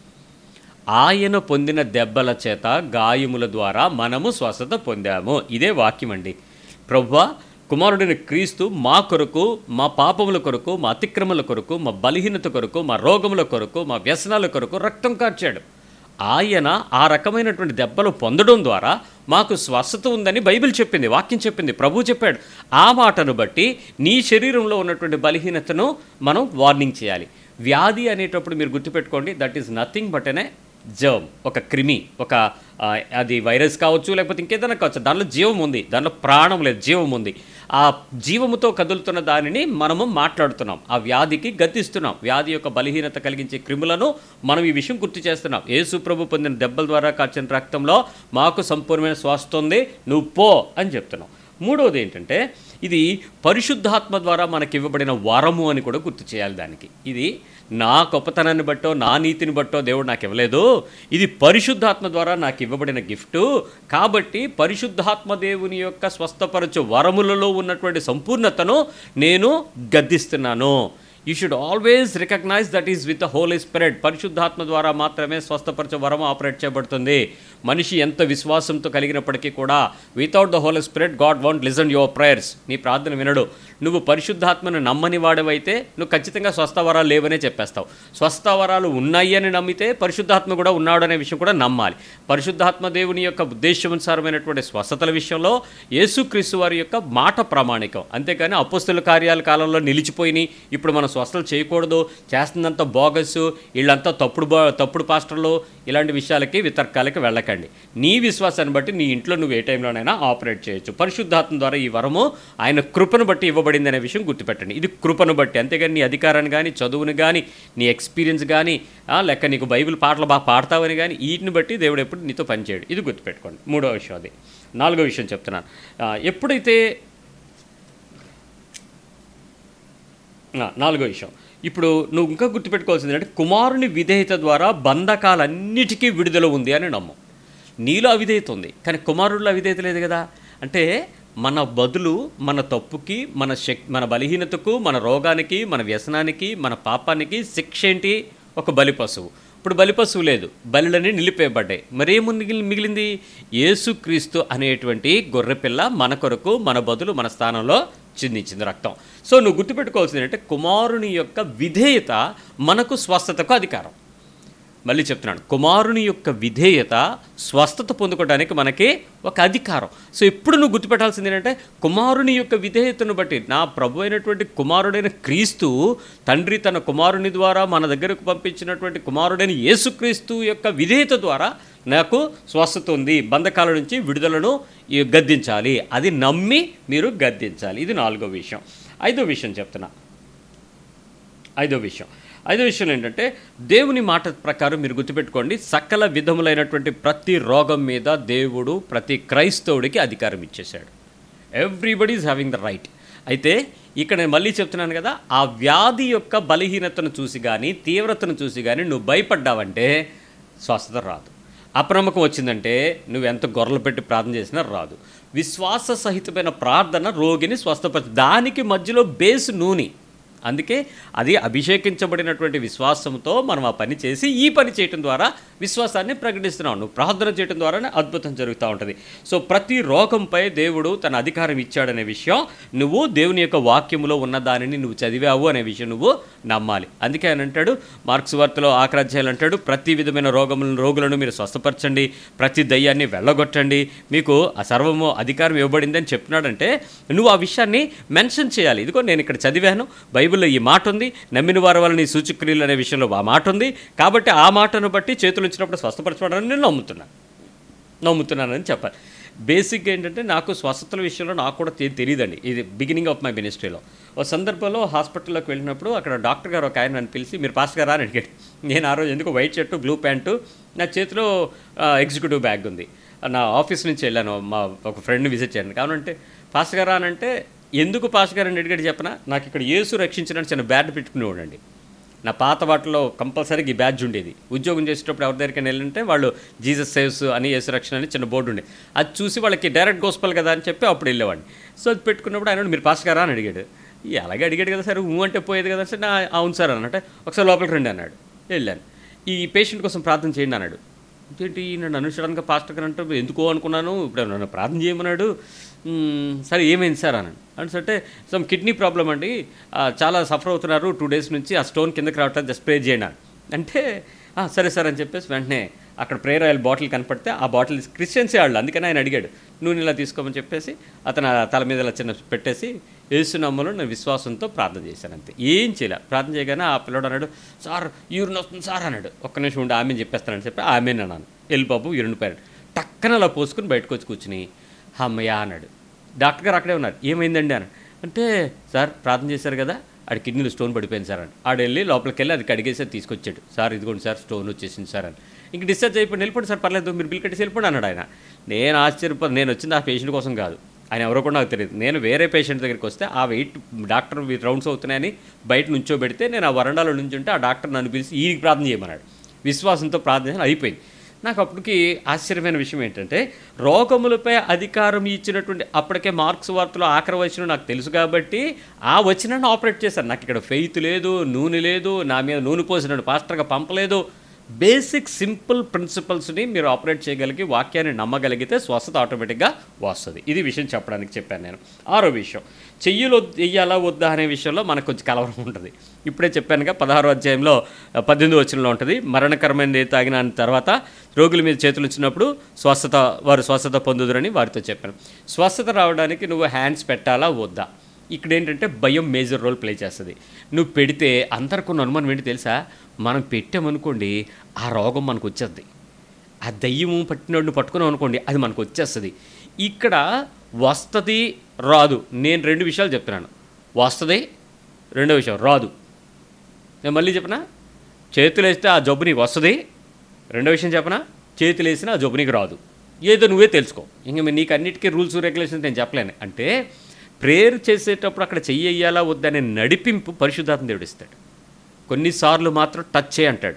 Speaker 1: ఆయన పొందిన దెబ్బల చేత గాయముల ద్వారా మనము స్వస్థత పొందాము ఇదే వాక్యం అండి ప్రవ్వా కుమారుడైన క్రీస్తు మా కొరకు మా పాపముల కొరకు మా అతిక్రమల కొరకు మా బలహీనత కొరకు మా రోగముల కొరకు మా వ్యసనాల కొరకు రక్తం కార్చాడు ఆయన ఆ రకమైనటువంటి దెబ్బలు పొందడం ద్వారా మాకు స్వస్థత ఉందని బైబిల్ చెప్పింది వాక్యం చెప్పింది ప్రభు చెప్పాడు ఆ మాటను బట్టి నీ శరీరంలో ఉన్నటువంటి బలహీనతను మనం వార్నింగ్ చేయాలి వ్యాధి అనేటప్పుడు మీరు గుర్తుపెట్టుకోండి దట్ ఈస్ నథింగ్ బట్ అనే జర్మ్ ఒక క్రిమి ఒక ఆ, అది వైరస్ కావచ్చు లేకపోతే ఇంకేదైనా కావచ్చు దానిలో జీవం ఉంది దానిలో ప్రాణం లేదు జీవం ఉంది ఆ జీవముతో కదులుతున్న దానిని మనము మాట్లాడుతున్నాం ఆ వ్యాధికి గతిస్తున్నాం వ్యాధి యొక్క బలహీనత కలిగించే క్రిములను మనం ఈ విషయం గుర్తు చేస్తున్నాం యేసు ప్రభు పొందిన దెబ్బల ద్వారా కాచిన రక్తంలో మాకు సంపూర్ణమైన స్వాస్థ ఉంది నువ్వు పో అని చెప్తున్నాం మూడవది ఏంటంటే ఇది పరిశుద్ధాత్మ ద్వారా మనకి ఇవ్వబడిన వరము అని కూడా గుర్తు చేయాలి దానికి ఇది నా గొప్పతనాన్ని బట్టో నా నీతిని బట్టో దేవుడు నాకు ఇవ్వలేదు ఇది పరిశుద్ధాత్మ ద్వారా నాకు ఇవ్వబడిన గిఫ్ట్ కాబట్టి పరిశుద్ధాత్మ దేవుని యొక్క స్వస్థపరచు వరములలో ఉన్నటువంటి సంపూర్ణతను నేను గద్దిస్తున్నాను you should always recognise that is with the holy spirit పరిశుద్ధాత్మ ద్వారా మాత్రమే స్వస్థపరచ వరం ఆపరేట్ చేయబడుతుంది మనిషి ఎంత విశ్వాసంతో కలిగినప్పటికీ కూడా without the holy spirit God want listen your prayers నీ ప్రార్థన వినడు నువ్వు పరిశుద్ధాత్మను నమ్మని వాడవైతే నువ్వు ఖచ్చితంగా స్వస్థ వరాలు లేవనే చెప్పేస్తావు స్వస్థ వరాలు ఉన్నాయి అని నమ్మితే పరిశుద్ధాత్మ కూడా ఉన్నాడు అనే విషయం కూడా నమ్మాలి పరిశుద్ధాత్మ దేవుని యొక్క ఉద్దేశానుసారమైనటువంటి స్వస్థతల విషయంలో యేసుక్రీస్తు వారి యొక్క మాట ప్రామాణికం అంతేకాని అపుస్తుల కార్యాల కాలంలో నిలిచిపోయినాయి ఇప్పుడు మనం స్వస్థలు చేయకూడదు చేస్తుందంతా బోగస్ వీళ్ళంతా తప్పుడు బో తప్పుడు పాస్టర్లు ఇలాంటి విషయాలకి వితర్కాలకి వెళ్ళకండి నీ విశ్వాసాన్ని బట్టి నీ ఇంట్లో నువ్వు ఏ టైంలోనైనా ఆపరేట్ చేయొచ్చు పరిశుద్ధాత్మ ద్వారా ఈ వరము ఆయన కృపను బట్టి ఇవ్వబడింది అనే విషయం గుర్తుపెట్టండి ఇది కృపను బట్టి అంతేగాని నీ అధికారాన్ని కానీ చదువుని కానీ నీ ఎక్స్పీరియన్స్ కానీ లెక్క నీకు బైబిల్ పాటలు బాగా పాడతావని కానీ వీటిని బట్టి దేవుడు ఎప్పుడు నీతో పనిచేయడు ఇది గుర్తుపెట్టుకోండి మూడో విషయం అది నాలుగో విషయం చెప్తున్నాను ఆ, ఎప్పుడైతే ఆ, నాలుగో విషయం ఇప్పుడు నువ్వు ఇంకా గుర్తుపెట్టుకోవాల్సింది అంటే కుమారుని విధేయత ద్వారా బంధకాలన్నిటికీ విడుదల ఉంది అని నమ్ము నీలో అవిధేయత ఉంది కానీ కుమారుడిలో అవిధేయత లేదు కదా అంటే మన బదులు మన తప్పుకి మన శక్ మన బలహీనతకు మన రోగానికి మన వ్యసనానికి మన పాపానికి శిక్ష ఏంటి ఒక బలి పశువు ఇప్పుడు బలి పశువు లేదు బలులని నిలిపేయబడ్డాయి మరేము మిగిలి మిగిలింది యేసుక్రీస్తు అనేటువంటి గొర్రెపిల్ల మన కొరకు మన బదులు మన స్థానంలో చిందించింది రక్తం సో నువ్వు గుర్తుపెట్టుకోవాల్సింది ఏంటంటే కుమారుని యొక్క విధేయత మనకు స్వస్థతకు అధికారం మళ్ళీ చెప్తున్నాను కుమారుని యొక్క విధేయత స్వస్థత పొందుకోవడానికి మనకి ఒక అధికారం సో ఎప్పుడు నువ్వు గుర్తుపెట్టాల్సింది ఏంటంటే కుమారుని యొక్క విధేయతను బట్టి నా ప్రభు అయినటువంటి కుమారుడైన క్రీస్తు తండ్రి తన కుమారుని ద్వారా మన దగ్గరకు పంపించినటువంటి కుమారుడైన యేసుక్రీస్తు యొక్క విధేయత ద్వారా నాకు స్వస్థత ఉంది బంధకాల నుంచి విడుదలను ఈ గద్దించాలి అది నమ్మి మీరు గద్దించాలి ఇది నాలుగో విషయం ఐదో విషయం చెప్తున్నా ఐదో విషయం ఐదో విషయం ఏంటంటే దేవుని మాట ప్రకారం మీరు గుర్తుపెట్టుకోండి సకల విధములైనటువంటి ప్రతి రోగం మీద దేవుడు ప్రతి క్రైస్తవుడికి అధికారం ఇచ్చేశాడు everybody is having the right అయితే ఇక్కడ నేను మళ్ళీ చెప్తున్నాను కదా ఆ వ్యాధి యొక్క బలహీనతను చూసి కానీ తీవ్రతను చూసి కానీ నువ్వు భయపడ్డావంటే స్వస్థత రాదు అప్రమకం వచ్చిందంటే నువ్వు ఎంత గొర్రెలు పెట్టి ప్రార్థన చేసినా రాదు విశ్వాస సహితమైన ప్రార్థన రోగిని స్వస్థపరచు దానికి మధ్యలో బేస్ నూనె అందుకే అది అభిషేకించబడినటువంటి విశ్వాసంతో మనం ఆ పని చేసి ఈ పని చేయటం ద్వారా విశ్వాసాన్ని ప్రకటిస్తున్నాం నువ్వు ప్రార్థన చేయటం ద్వారానే అద్భుతం జరుగుతూ ఉంటుంది సో ప్రతి రోగంపై దేవుడు తన అధికారం ఇచ్చాడనే విషయం నువ్వు దేవుని యొక్క వాక్యములో ఉన్న దానిని నువ్వు చదివావు అనే విషయం నువ్వు నమ్మాలి అందుకే ఆయన అంటాడు మార్క్స్ వార్తలో ఆక్రాధ్యాయులు అంటాడు ప్రతి విధమైన రోగములను రోగులను మీరు స్వస్థపరచండి ప్రతి దయ్యాన్ని వెళ్ళగొట్టండి మీకు ఆ సర్వము అధికారం ఇవ్వబడిందని చెప్తున్నాడంటే నువ్వు ఆ విషయాన్ని మెన్షన్ చేయాలి ఇదిగో నేను ఇక్కడ చదివాను బైబిల్లో ఈ మాట ఉంది నమ్మిన వారి వల్ల నీ సూచక్రియలు అనే విషయంలో ఆ మాట ఉంది కాబట్టి ఆ మాటను బట్టి చేతులు ఇచ్చినప్పుడు స్వస్థపరచబడాలని నేను నమ్ముతున్నాను నమ్ముతున్నానని చెప్పాలి బేసిక్ ఏంటంటే నాకు స్వస్థతల విషయంలో నాకు కూడా తె- తెలియదండి ఇది బిగినింగ్ ఆఫ్ మై మినిస్ట్రీలో ఒక సందర్భంలో హాస్పిటల్లోకి వెళ్ళినప్పుడు అక్కడ డాక్టర్ గారు ఒక ఆయన నన్ను పిలిచి మీరు పాస్ గారా అని అడిగాడు నేను ఆ రోజు ఎందుకు వైట్ షర్టు బ్లూ ప్యాంటు నా చేతిలో ఆ, ఎగ్జిక్యూటివ్ బ్యాగ్ ఉంది నా ఆఫీస్ నుంచి వెళ్ళాను మా ఒక ఫ్రెండ్ని విజిట్ చేయండి కావాలంటే పాస్ గారా అని అంటే ఎందుకు పాస్ గారు అని అడిగాడు చెప్పనా నాకు ఇక్కడ యేసు రక్షించిన చిన్న బ్యాడ్ పెట్టుకునేవాడండి నా పాత వాటిలో కంపల్సరీగా ఈ బ్యాడ్జ్ ఉండేది ఉద్యోగం చేసేటప్పుడు ఎవరి దగ్గరికి వెళ్ళింటే వాళ్ళు జీసస్ సేవ్స్ అని యేసు రక్షణ అని చిన్న బోర్డు ఉండేది అది చూసి వాళ్ళకి డైరెక్ట్ గోస్పల్ కదా అని చెప్పి అప్పుడు వెళ్ళేవాడిని సో అది పెట్టుకున్నప్పుడు ఆయన మీరు పాస్ గారా అని అడిగాడు "ఈ అలాగే అడిగాడు కదా సార్ ఊ అంటే పోయేది కదా సార్ నా అవును సార్ అన్నట్టే ఒకసారి లోపలికి రండి అన్నాడు వెళ్ళాను ఈ పేషెంట్ కోసం ప్రార్థన చేయండి అన్నాడు ఏంటి నన్ను అనుసరణగా పాస్టర్ గారు అంటే ఎందుకో అనుకున్నాను ఇప్పుడు నన్ను ప్రార్థన చేయమన్నాడు "మ్మ్, సరే ఏమైంది సార్ అన్నాడు అంటే సమ్ కిడ్నీ ప్రాబ్లం అండి ఆ, చాలా సఫర్ అవుతున్నారు టూ డేస్ నుంచి ఆ స్టోన్ కిందకి రావట్లేదు జస్ట్ స్ప్రే చేయండి అన్నాడు. అంటే "ఆ, సరే సార్ అని చెప్పేసి వెంటనే అక్కడ ప్రేయర్ ఆయిల్ బాటిల్ కనపడితే ఆ బాటిల్ క్రిస్టియన్సే వాళ్ళు అందుకని ఆయన అడిగాడు నూనె ఇలా తీసుకోమని చెప్పేసి అతను ఆ తల మీద ఇలా చిన్న పెట్టేసి ఏసునమ్మలో నేను విశ్వాసంతో ప్రార్థన చేశాను అంతే ఏం చేయలే ప్రార్థన చేయగానే ఆ పిల్లడు అన్నాడు సార్ యూరిన్ వస్తుంది సార్ అన్నాడు ఒక్క నిమిషం ఉండి ఆమె చెప్పేస్తానని చెప్పి ఆమె అన్నాను వెళ్ళి బాబు యూరిన్ పోయాడు టక్కన అలా పోసుకుని బయటకు వచ్చి కూర్చుని అమ్మయ్య అన్నాడు డాక్టర్ గారు అక్కడే ఉన్నారు ఏమైందండి అని అంటే సార్ ప్రార్థన చేశారు కదా ఆడి కిడ్నీలో స్టోన్ పడిపోయింది సార్ అని ఆడు వెళ్ళి లోపలికి వెళ్ళి అది కడిగేసి అది తీసుకొచ్చాడు సార్ ఇదిగోండి సార్ స్టోన్ వచ్చేసింది సార్ అని ఇంక డిశ్చార్జ్ అయిపోయి వెళ్ళిపోండి సార్ పర్లేదు మీరు బిల్ కట్టేసి వెళ్ళిపోండి అన్నాడు ఆయన నేను ఆశ్చర్యపో నేను వచ్చింది ఆ పేషెంట్ కోసం కాదు ఆయన ఎవరో కూడా నాకు తెలియదు నేను వేరే పేషెంట్ దగ్గరికి వస్తే ఆ వెయిట్ డాక్టర్ రౌండ్స్ అవుతున్నాయని బయట నుంచోబెడితే నేను ఆ వరండాలో నుంచి ఉంటే ఆ డాక్టర్ నన్ను పిలిచి ఈ ప్రార్థన చేయమన్నాడు విశ్వాసంతో ప్రార్థన చేసి అయిపోయింది నాకు అప్పటికి ఆశ్చర్యమైన విషయం ఏంటంటే రోగములపై అధికారం ఇచ్చినటువంటి అప్పటికే మార్క్స్ వార్తలో ఆఖరి వచ్చిన నాకు తెలుసు కాబట్టి ఆ వచ్చినాన్ని ఆపరేట్ చేశాను నాకు ఇక్కడ ఫెయిత్ లేదు నూనె లేదు నా మీద నూనె పోసి నన్ను పాస్టర్గా పంపలేదు బేసిక్ సింపుల్ ప్రిన్సిపల్స్ని మీరు ఆపరేట్ చేయగలిగి వాక్యాన్ని నమ్మగలిగితే స్వస్థత ఆటోమేటిక్గా వస్తుంది ఇది విషయం చెప్పడానికి చెప్పాను నేను ఆరో విషయం చెయ్యిలో వెయ్యాలా వద్దా అనే విషయంలో మనకు కొంచెం కలవరం ఉంటుంది ఇప్పుడే చెప్పానుగా పదహారో అధ్యాయంలో ఆ, పద్దెనిమిది వచనంలో ఉంటుంది మరణకరమైనది తాగిన తర్వాత రోగుల మీద చేతులు ఇచ్చినప్పుడు స్వస్థత వారు స్వస్థత పొందుదురని వారితో చెప్పాను స్వస్థత రావడానికి నువ్వు హ్యాండ్స్ పెట్టాలా వద్దా ఇక్కడ ఏంటంటే భయం మేజర్ రోల్ ప్లే చేస్తుంది నువ్వు పెడితే అందరికీ ఉన్న అనుమానం ఏంటి తెలుసా మనం పెట్టామనుకోండి ఆ రోగం మనకు వచ్చేది ఆ దయ్యము పట్టినోడిని పట్టుకున్నాం అనుకోండి అది మనకు వచ్చేస్తుంది ఇక్కడ వస్తుంది రాదు నేను రెండు విషయాలు చెప్తున్నాను వస్తుంది రెండో విషయం రాదు నేను మళ్ళీ చెప్పనా చేతులు వేస్తే ఆ జబ్బు నీకు వస్తుంది రెండో విషయం చెప్పనా చేతులు వేసినా ఆ జబ్బు నీకు రాదు ఏదో నువ్వే తెలుసుకో ఇంక మీ- నీకు అన్నిటికీ రూల్స్ రెగ్యులేషన్స్ నేను చెప్పలేను అంటే ప్రేయర్ చేసేటప్పుడు అక్కడ చెయ్యాలా వద్దనే నడిపింపు పరిశుద్ధాత్మ దేవుడు ఇస్తాడు కొన్నిసార్లు మాత్రం టచ్ చేయి అంటాడు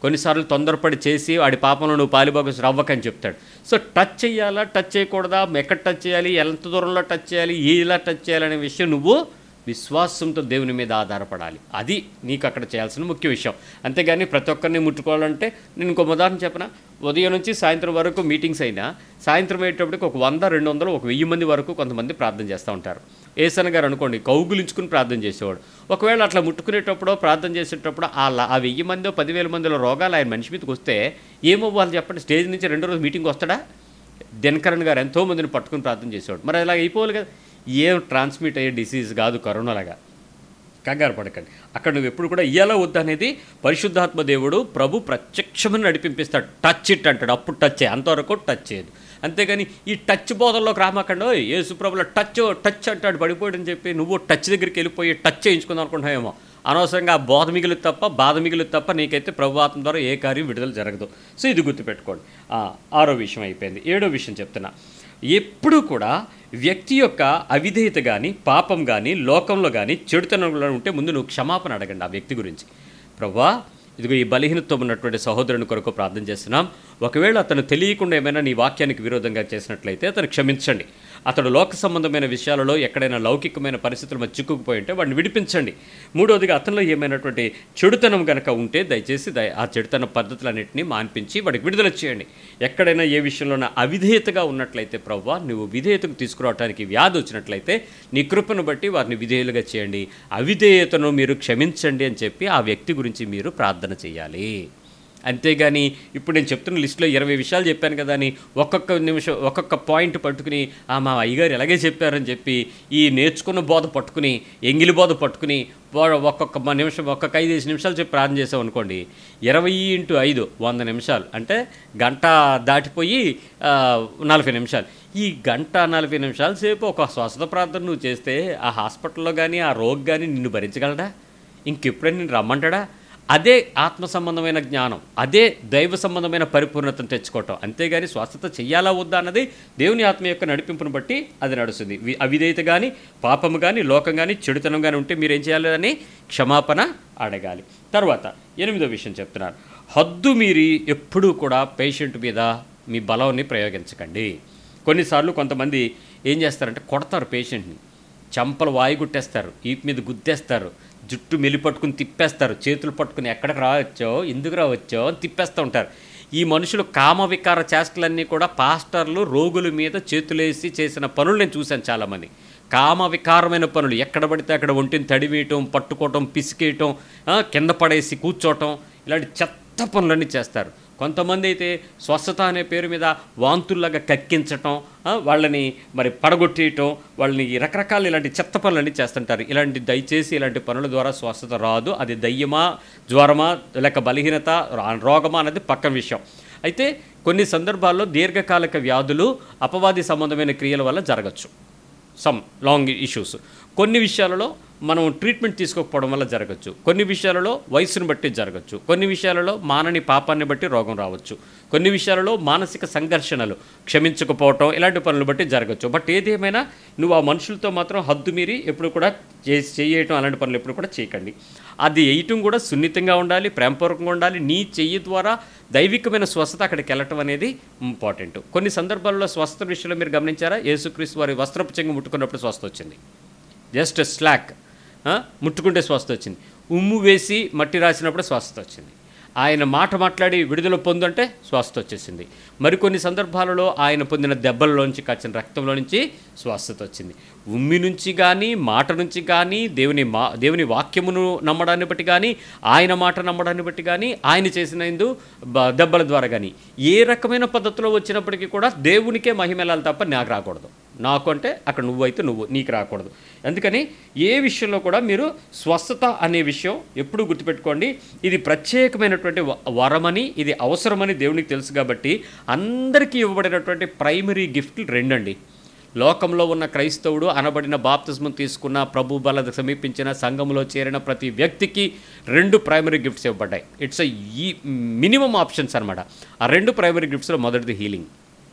Speaker 1: కొన్నిసార్లు తొందరపడి చేసి వాడి పాపంలో నువ్వు పాలిబాగు రవ్వకని చెప్తాడు సో టచ్ చేయాలా టచ్ చేయకూడదా ఎక్కడ టచ్ చేయాలి ఎంత దూరంలో టచ్ చేయాలి ఎలా టచ్ చేయాలనే విషయం నువ్వు విశ్వాసంతో దేవుని మీద ఆధారపడాలి అది నీకు అక్కడ చేయాల్సిన ముఖ్య విషయం అంతేగాని ప్రతి ఒక్కరిని ముట్టుకోవాలంటే నేను ఇంకో ఉదాహరణ చెప్పన ఉదయం నుంచి సాయంత్రం వరకు మీటింగ్స్ అయినా సాయంత్రం అయ్యేటప్పటికి ఒక వంద రెండు వందలు ఒక వెయ్యి మంది వరకు కొంతమంది ప్రార్థన చేస్తూ ఉంటారు ఏసన్ గారు అనుకోండి కౌగులించుకుని ప్రార్థన చేసేవాడు ఒకవేళ అట్లా ముట్టుకునేటప్పుడు ప్రార్థన చేసేటప్పుడు ఆ ల- ఆ వెయ్యి మందో పదివేల మందిలో రోగాలు ఆయన మనిషి మీదకి వస్తే ఏమవ్వాలి చెప్పండి స్టేజ్ నుంచి రెండో రోజు మీటింగ్ వస్తాడా దినకరణ్ గారు ఎంతో మందిని పట్టుకుని ప్రార్థన చేసేవాడు మరి అలా అయిపోవాలి కదా ఏం ట్రాన్స్మిట్ అయ్యే డిసీజ్ కాదు కరోనాలాగా కంగారు పడకండి అక్కడ నువ్వు ఎప్పుడు కూడా ఇయ్యాలో వద్దనేది పరిశుద్ధాత్మ దేవుడు ప్రభు ప్రత్యక్షమని నడిపింపిస్తాడు టచ్ ఇట్ అంటాడు అప్పుడు టచ్ చేయి అంతవరకు టచ్ చేయదు అంతేగాని ఈ టచ్ బోధల్లోకి రామాకండో ఏ సుప్రభులో టచ్ టచ్ అంటాడు పడిపోయాడని చెప్పి నువ్వు టచ్ దగ్గరికి వెళ్ళిపోయి టచ్ చేయించుకుందాం అనుకుంటున్నావేమో అనవసరంగా ఆ బోధ మిగులు తప్ప బాధ మిగులు తప్ప నీకైతే ప్రభువాత్మ ద్వారా ఏ కార్యం విడుదల జరగదు సో ఇది గుర్తుపెట్టుకోండి ఆ, ఆరో విషయం అయిపోయింది ఏడో విషయం చెప్తున్నా ఎప్పుడూ కూడా వ్యక్తి యొక్క అవిధేయత కానీ పాపం కానీ లోకంలో కానీ చెడుతనంలో ఉంటే ముందు నువ్వు క్షమాపణ అడగండి ఆ వ్యక్తి గురించి ప్రభా ఇదిగో ఈ బలహీనత్వం ఉన్నటువంటి సహోదరుని కొరకు ప్రార్థన చేస్తున్నాం ఒకవేళ అతను తెలియకుండా ఏమైనా నీ వాక్యానికి విరోధంగా చేసినట్లయితే అతను క్షమించండి అతడు లోక సంబంధమైన విషయాలలో ఎక్కడైనా లౌకికమైన పరిస్థితులు మధ్య చిక్కుకుపోయి ఉంటే వాడిని విడిపించండి మూడవదిగా అతనిలో ఏమైనటువంటి చెడుతనం కనుక ఉంటే దయచేసి దయ ఆ చెడుతన పద్ధతులన్నింటినీ మాన్పించి వాడికి విడుదల చేయండి ఎక్కడైనా ఏ విషయంలోనైనా అవిధేయతగా ఉన్నట్లయితే ప్రవ్వా నువ్వు విధేయతకు తీసుకురావడానికి వ్యాధి వచ్చినట్లయితే నీ కృపను బట్టి వారిని విధేయులుగా చేయండి అవిధేయతను మీరు క్షమించండి అని చెప్పి ఆ వ్యక్తి గురించి మీరు ప్రార్థన చేయాలి అంతేగాని ఇప్పుడు నేను చెప్తున్న లిస్టులో ఇరవై విషయాలు చెప్పాను కదా అని ఒక్కొక్క నిమిషం ఒక్కొక్క పాయింట్ పట్టుకుని ఆ మా అయ్యగారు ఎలాగే చెప్పారని చెప్పి ఈ నేర్చుకున్న బోధ పట్టుకుని ఎంగిలి బోధ పట్టుకుని వా- ఒక్కొక్క మ- నిమిషం ఒక్కొక్క ఐదు ఐదు నిమిషాలు చెప్పి ప్రార్థన చేసాం అనుకోండి ఇరవై ఇంటూ ఐదు వంద నిమిషాలు అంటే గంట దాటిపోయి ఆ, నలభై నిమిషాలు ఈ గంట నలభై నిమిషాల సేపు ఒక స్వస్థత ప్రార్థన నువ్వు చేస్తే ఆ హాస్పిటల్లో కానీ ఆ రోగి కానీ నిన్ను భరించగలడా ఇంకెప్పుడైనా నిన్ను రమ్మంటాడా అదే ఆత్మ సంబంధమైన జ్ఞానం అదే దైవ సంబంధమైన పరిపూర్ణతను తెచ్చుకోవటం అంతేగాని స్వస్థత చెయ్యాలా వద్దా అన్నది దేవుని ఆత్మ యొక్క నడిపింపును బట్టి అది నడుస్తుంది వి- అవిధేయత కానీ పాపము కానీ లోకం కానీ చెడుతనం కానీ ఉంటే మీరు ఏం చేయాలి అని క్షమాపణ అడగాలి తర్వాత ఎనిమిదో విషయం చెప్తున్నారు హద్దు మీరి ఎప్పుడూ కూడా పేషెంట్ మీద మీ బలాన్ని ప్రయోగించకండి కొన్నిసార్లు కొంతమంది ఏం చేస్తారంటే కొడతారు పేషెంట్ని చంపలు వాయి గుట్టేస్తారు ఈపు మీద గుద్దేస్తారు జుట్టు మెలి పట్టుకుని తిప్పేస్తారు చేతులు పట్టుకుని ఎక్కడికి రావచ్చో ఎందుకు రావచ్చో అని తిప్పేస్తూ ఉంటారు ఈ మనుషులు కామ వికార చేష్టలన్నీ కూడా పాస్టర్లు రోగుల మీద చేతులేసి చేసిన పనులు నేను చూశాను చాలామంది కామ వికారమైన పనులు ఎక్కడ పడితే అక్కడ ఒంటిని తడివేయటం పట్టుకోవటం పిసికేయటం ఆ, కింద పడేసి కూర్చోవటం ఇలాంటి చెత్త పనులన్నీ చేస్తారు కొంతమంది అయితే స్వస్థత అనే పేరు మీద వాంతుల్లాగా కక్కించటం ఆ, వాళ్ళని మరి పడగొట్టేయటం వాళ్ళని రకరకాల ఇలాంటి చెత్త పనులన్నీ చేస్తుంటారు ఇలాంటి దయచేసి ఇలాంటి పనుల ద్వారా స్వస్థత రాదు అది దయ్యమా జ్వరమా లేక బలహీనత రా- రోగమా అనేది పక్కన విషయం అయితే కొన్ని సందర్భాల్లో దీర్ఘకాలిక వ్యాధులు అపవాది సంబంధమైన క్రియల వల్ల జరగచ్చు సమ్ లాంగ్ ఇష్యూస్ కొన్ని విషయాలలో మనం ట్రీట్మెంట్ తీసుకోకపోవడం వల్ల జరగచ్చు కొన్ని విషయాలలో వయసును బట్టి జరగచ్చు కొన్ని విషయాలలో మానని పాపాన్ని బట్టి రోగం రావచ్చు కొన్ని విషయాలలో మానసిక సంఘర్షణలు క్షమించకపోవటం ఇలాంటి పనులు బట్టి జరగచ్చు బట్ ఏదేమైనా నువ్వు ఆ మనుషులతో మాత్రం హద్దు మీరి ఎప్పుడు కూడా చేసి చేయటం అలాంటి పనులు ఎప్పుడు కూడా చేయకండి అది వేయటం కూడా సున్నితంగా ఉండాలి ప్రేమపూర్వకంగా ఉండాలి నీ చెయ్యి ద్వారా దైవికమైన స్వస్థత అక్కడికి వెళ్ళటం అనేది ఇంపార్టెంట్ కొన్ని సందర్భాల్లో స్వస్థత విషయంలో మీరు గమనించారా యేసుక్రీస్తు వారి వస్త్రపు చెంగు ముట్టుకున్నప్పుడు స్వస్థ వచ్చింది జస్ట్ స్లాక్ ముట్టుకుంటే స్వస్థ వచ్చింది ఉమ్ము వేసి మట్టి రాసినప్పుడు స్వస్థత వచ్చింది ఆయన మాట మాట్లాడి విడుదల పొందంటే స్వస్థత వచ్చేసింది మరికొన్ని సందర్భాలలో ఆయన పొందిన దెబ్బలలోంచి కాచిన రక్తంలో నుంచి స్వస్థత వచ్చింది ఉమ్మి నుంచి కానీ మాట నుంచి కానీ దేవుని మా దేవుని వాక్యమును నమ్మడాన్ని బట్టి కానీ ఆయన మాట నమ్మడాన్ని బట్టి కానీ ఆయన చేసిన ఇందు బ- దెబ్బల ద్వారా కానీ ఏ రకమైన పద్ధతిలో వచ్చినప్పటికీ కూడా దేవునికే మహిమ వెళ్ళాలి తప్ప నాకు రాకూడదు నాకు అంటే అక్కడ నువ్వైతే నువ్వు నీకు రాకూడదు అందుకని ఏ విషయంలో కూడా మీరు స్వస్థత అనే విషయం ఎప్పుడూ గుర్తుపెట్టుకోండి ఇది ప్రత్యేకమైనటువంటి వ- వరమని ఇది అవసరమని దేవునికి తెలుసు కాబట్టి అందరికీ ఇవ్వబడినటువంటి ప్రైమరీ గిఫ్ట్లు రెండండి లోకంలో ఉన్న క్రైస్తవుడు అనబడిన బాప్తిస్మం తీసుకున్న ప్రభు బల సమీపించిన సంఘంలో చేరిన ప్రతి వ్యక్తికి రెండు ప్రైమరీ గిఫ్ట్స్ ఇవ్వబడ్డాయి ఇట్స్ ఈ మినిమం ఆప్షన్స్ అనమాట ఆ రెండు ప్రైమరీ గిఫ్ట్స్లో మొదటిది హీలింగ్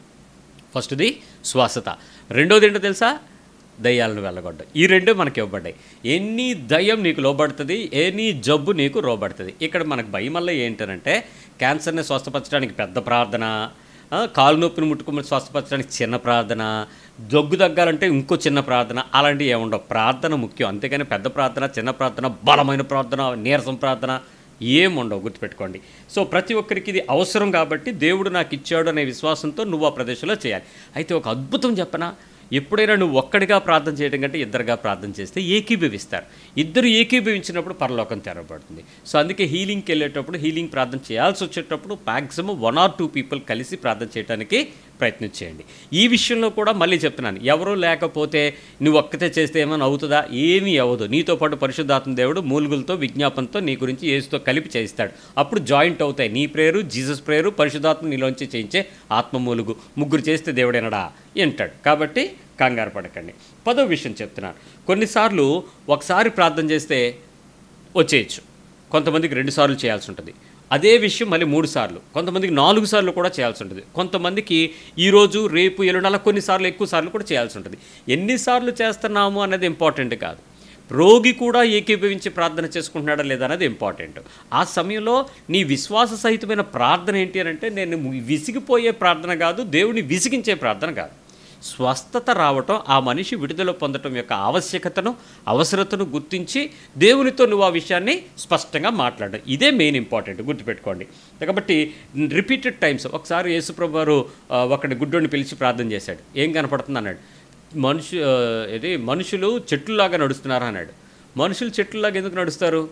Speaker 1: ఫస్ట్ది శ్వాసత రెండోది ఏంటో తెలుసా దయ్యాలను వెళ్ళగొడ్డ ఈ రెండు మనకి ఇవ్వబడ్డాయి ఎన్ని దయ్యం నీకు లోబడుతుంది ఎన్ని జబ్బు నీకు రోబడుతుంది ఇక్కడ మనకు భయం వల్ల ఏంటంటే క్యాన్సర్ని స్వస్థపరచడానికి పెద్ద ప్రార్థన ఆ, కాలు నొప్పిని ముట్టుకుని స్వస్థపరచడానికి చిన్న ప్రార్థన దగ్గు తగ్గాలంటే ఇంకో చిన్న ప్రార్థన అలాంటివి ఏముండవు ప్రార్థన ముఖ్యం అంతేగాని పెద్ద ప్రార్థన చిన్న ప్రార్థన బలమైన ప్రార్థన నీరసం ప్రార్థన ఏముండవు గుర్తుపెట్టుకోండి సో ప్రతి ఒక్కరికి ఇది అవసరం కాబట్టి దేవుడు నాకు ఇచ్చాడు అనే విశ్వాసంతో నువ్వు ఆ ప్రదేశంలో చేయాలి అయితే ఒక అద్భుతం చెప్పనా ఎప్పుడైనా నువ్వు ఒక్కడిగా ప్రార్థన చేయడం కంటే ఇద్దరుగా ప్రార్థన చేస్తే ఏకీభవిస్తారు ఇద్దరు ఏకీభవించినప్పుడు పరలోకం తెరవబడుతుంది సో అందుకే హీలింగ్కి వెళ్ళేటప్పుడు హీలింగ్ ప్రార్థన చేయాల్సి వచ్చేటప్పుడు maximum one or two people కలిసి ప్రార్థన చేయడానికి ప్రయత్నం చేయండి ఈ విషయంలో కూడా మళ్ళీ చెప్తున్నాను ఎవరూ లేకపోతే నువ్వు ఒక్కతే చేస్తే ఏమైనా అవుతుందా ఏమీ అవ్వదు నీతో పాటు పరిశుద్ధాత్మ దేవుడు మూలుగులతో విజ్ఞాపనతో నీ గురించి ఏసుతో కలిపి చేయిస్తాడు అప్పుడు జాయింట్ అవుతాయి నీ ప్రేరు జీసస్ ప్రేరు పరిశుద్ధాత్మ నీలోంచి చేయించే ఆత్మ మూలుగు ముగ్గురు చేస్తే దేవుడేనడా అంటాడు కాబట్టి కంగారు పడకండి పదో విషయం చెప్తున్నాను కొన్నిసార్లు ఒకసారి ప్రార్థన చేస్తే వచ్చేయచ్చు కొంతమందికి రెండు సార్లు చేయాల్సి ఉంటుంది అదే విషయం మళ్ళీ మూడు సార్లు కొంతమందికి నాలుగు సార్లు కూడా చేయాల్సి ఉంటుంది కొంతమందికి ఈరోజు రేపు ఎల్లుండి అలా కొన్నిసార్లు ఎక్కువ సార్లు కూడా చేయాల్సి ఉంటుంది ఎన్నిసార్లు చేస్తున్నాము అనేది ఇంపార్టెంట్ కాదు రోగి కూడా ఏకీభవించి ప్రార్థన చేసుకుంటున్నాడా లేదా అనేది ఇంపార్టెంట్ ఆ సమయంలో నీ విశ్వాస సహితమైన ప్రార్థన ఏంటి అని అంటే నేను విసిగిపోయే ప్రార్థన కాదు దేవుని విసిగించే ప్రార్థన కాదు స్వస్థత రావటం ఆ మనిషి విడుదల పొందటం యొక్క ఆవశ్యకతను అవసరతను గుర్తించి దేవునితో నువ్వు ఆ విషయాన్ని స్పష్టంగా మాట్లాడడం ఇదే మెయిన్ ఇంపార్టెంట్ గుర్తుపెట్టుకోండి కాబట్టి రిపీటెడ్ టైమ్స్ ఒకసారి యేసుప్రభు వారు ఆ, ఒకటి గుడ్డోని పిలిచి ప్రార్థన చేశాడు ఏం కనపడుతుంది అన్నాడు మనుషు ఆ, ఇది మనుషులు చెట్లులాగా నడుస్తున్నారు అన్నాడు మనుషులు చెట్లులాగా ఎందుకు నడుస్తారు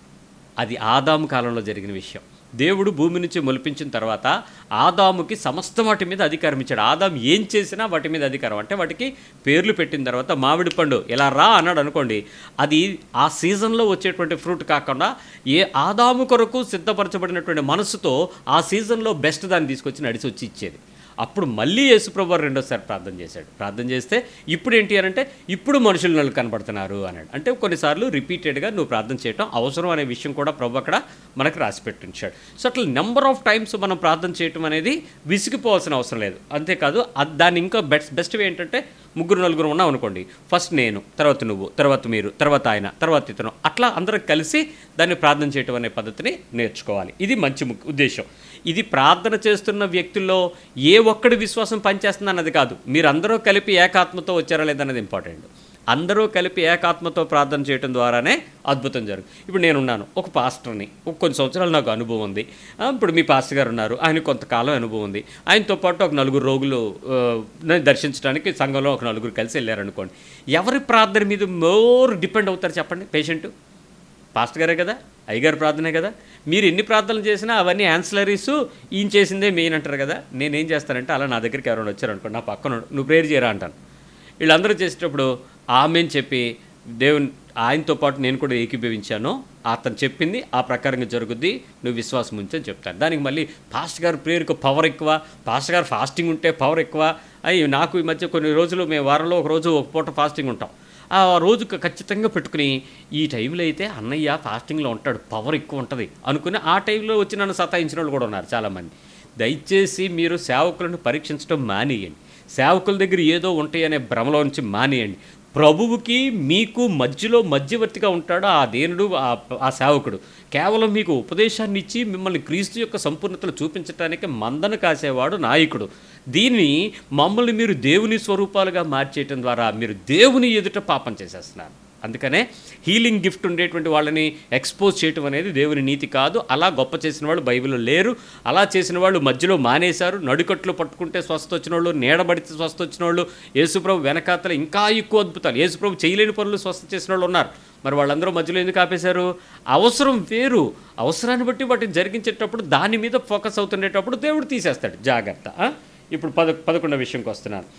Speaker 1: అది ఆదాము కాలంలో జరిగిన విషయం దేవుడు భూమి నుంచి మొలిపించిన తర్వాత ఆదాముకి సమస్త వాటి మీద అధికారం ఇచ్చాడు ఆదాం ఏం చేసినా వాటి మీద అధికారం అంటే వాటికి పేర్లు పెట్టిన తర్వాత మామిడి పండు ఇలా రా అన్నాడు అనుకోండి అది ఆ సీజన్లో వచ్చేటువంటి ఫ్రూట్ కాకుండా ఏ ఆదాము కొరకు సిద్ధపరచబడినటువంటి మనసుతో ఆ సీజన్లో బెస్ట్ దాన్ని తీసుకొచ్చి నడిచి వచ్చి ఇచ్చేది అప్పుడు మళ్ళీ యేసుప్రభు వారు రెండోసారి ప్రార్థన చేశాడు ప్రార్థన చేస్తే ఇప్పుడు ఏంటి అని అంటే ఇప్పుడు మనుషులు నన్ను కనపడుతున్నారు అన్నాడు అంటే కొన్నిసార్లు రిపీటెడ్గా నువ్వు ప్రార్థన చేయటం అవసరం అనే విషయం కూడా ప్రభు అక్కడ మనకు రాసి పెట్టించాడు సో అట్లా నెంబర్ ఆఫ్ టైమ్స్ మనం ప్రార్థన చేయటం అనేది విసిగిపోవాల్సిన అవసరం లేదు అంతేకాదు అది దాన్ని ఇంకా బెస్ట్ బెస్ట్ ఏంటంటే ముగ్గురు నలుగురు ఉన్నాం అనుకోండి ఫస్ట్ నేను తర్వాత నువ్వు తర్వాత మీరు తర్వాత ఆయన తర్వాత ఇతను అట్లా అందరం కలిసి దాన్ని ప్రార్థన చేయటం అనే పద్ధతిని నేర్చుకోవాలి ఇది మంచి ము- ఉద్దేశం ఇది ప్రార్థన చేస్తున్న వ్యక్తుల్లో ఏ ఒక్కడి విశ్వాసం పనిచేస్తుంది అన్నది కాదు మీరందరూ కలిపి ఏకాత్మతో వచ్చారా లేదన్నది ఇంపార్టెంట్ అందరూ కలిపి ఏకాత్మతో ప్రార్థన చేయడం ద్వారానే అద్భుతం జరుగుతుంది ఇప్పుడు నేనున్నాను ఒక పాస్టర్ని ఒక కొన్ని సంవత్సరాలు నాకు అనుభవం ఉంది ఆ, ఇప్పుడు మీ పాస్టర్ గారు ఉన్నారు ఆయన కొంతకాలం అనుభవం ఉంది ఆయనతో పాటు ఒక నలుగురు రోగులు ఆ, ని దర్శించడానికి సంఘంలో ఒక నలుగురు కలిసి వెళ్ళారనుకోండి ఎవరి ప్రార్థన మీద మోర్ డిపెండ్ అవుతారు చెప్పండి పేషెంట్ పాస్టర్ గారే కదా అయ్యగారు ప్రార్థనే కదా మీరు ఎన్ని ప్రార్థనలు చేసినా అవన్నీ యాన్సిలరీస్ ఈయన చేసిందే మెయిన్ అంటారు కదా నేనేం చేస్తానంటే అలా నా దగ్గరికి ఎవరైనా వచ్చారనుకో నా పక్కన ఉన్నాడు, నువ్వు ప్రేయర్ చేయరా అంటాను వీళ్ళందరూ చేసేటప్పుడు ఆమెను చెప్పి దేవుని ఆయనతో పాటు నేను కూడా ఏకీభవించాను అతను చెప్పింది ఆ ప్రకారంగా జరుగుద్ది నువ్వు విశ్వాసం ఉంచని చెప్తాను దానికి మళ్ళీ పాస్టర్ గారు ప్రేయర్కు పవర్ ఎక్కువ పాస్టర్ గారు ఫాస్టింగ్ ఉంటే పవర్ ఎక్కువ అయ్యి నాకు ఈ మధ్య కొన్ని రోజులు మేము వారంలో ఒక రోజు ఒక పూట ఫాస్టింగ్ ఉంటాం ఆ రోజు ఖచ్చితంగా పెట్టుకుని ఈ టైంలో అయితే అన్నయ్య ఫాస్టింగ్లో ఉంటాడు పవర్ ఎక్కువ ఉంటుంది అనుకుని ఆ టైంలో వచ్చి నన్ను సతాయించిన వాళ్ళు కూడా ఉన్నారు చాలామంది దయచేసి మీరు సేవకులను పరీక్షించడం మానేయండి సేవకుల దగ్గర ఏదో ఉంటాయి అనే భ్రమలో నుంచి మానేయండి ప్రభువుకి మీకు మధ్యలో మధ్యవర్తిగా ఉంటాడు ఆ దేనుడు ఆ ఆ సేవకుడు కేవలం మీకు ఉపదేశాన్ని ఇచ్చి మిమ్మల్ని క్రీస్తు యొక్క సంపూర్ణతలు చూపించడానికి మందను కాసేవాడు నాయకుడు దీన్ని మమ్మల్ని మీరు దేవుని స్వరూపాలుగా మార్చేయటం ద్వారా మీరు దేవుని ఎదుట పాపం చేసేస్తున్నారు అందుకనే హీలింగ్ గిఫ్ట్ ఉండేటువంటి వాళ్ళని ఎక్స్పోజ్ చేయటం అనేది దేవుని నీతి కాదు అలా గొప్ప చేసిన వాళ్ళు బైబిల్లో లేరు అలా చేసిన వాళ్ళు మధ్యలో మానేశారు నడుకట్లు పట్టుకుంటే స్వస్థ వచ్చిన వాళ్ళు నీడబడితే స్వస్థ వచ్చిన వాళ్ళు యేసుప్రభు వెనకాతల ఇంకా ఎక్కువ అద్భుతాలు యేసుప్రభు చేయలేని పనులు స్వస్థ చేసిన వాళ్ళు ఉన్నారు మరి వాళ్ళందరూ మధ్యలో ఎందుకు ఆపేశారు అవసరం వేరు అవసరాన్ని బట్టి వాటిని జరిగించేటప్పుడు దాని మీద ఫోకస్ అవుతుండేటప్పుడు దేవుడు తీసేస్తాడు జాగ్రత్త ఆ? ఇప్పుడు పద పదకొండవ విషయంకి వస్తున్నాను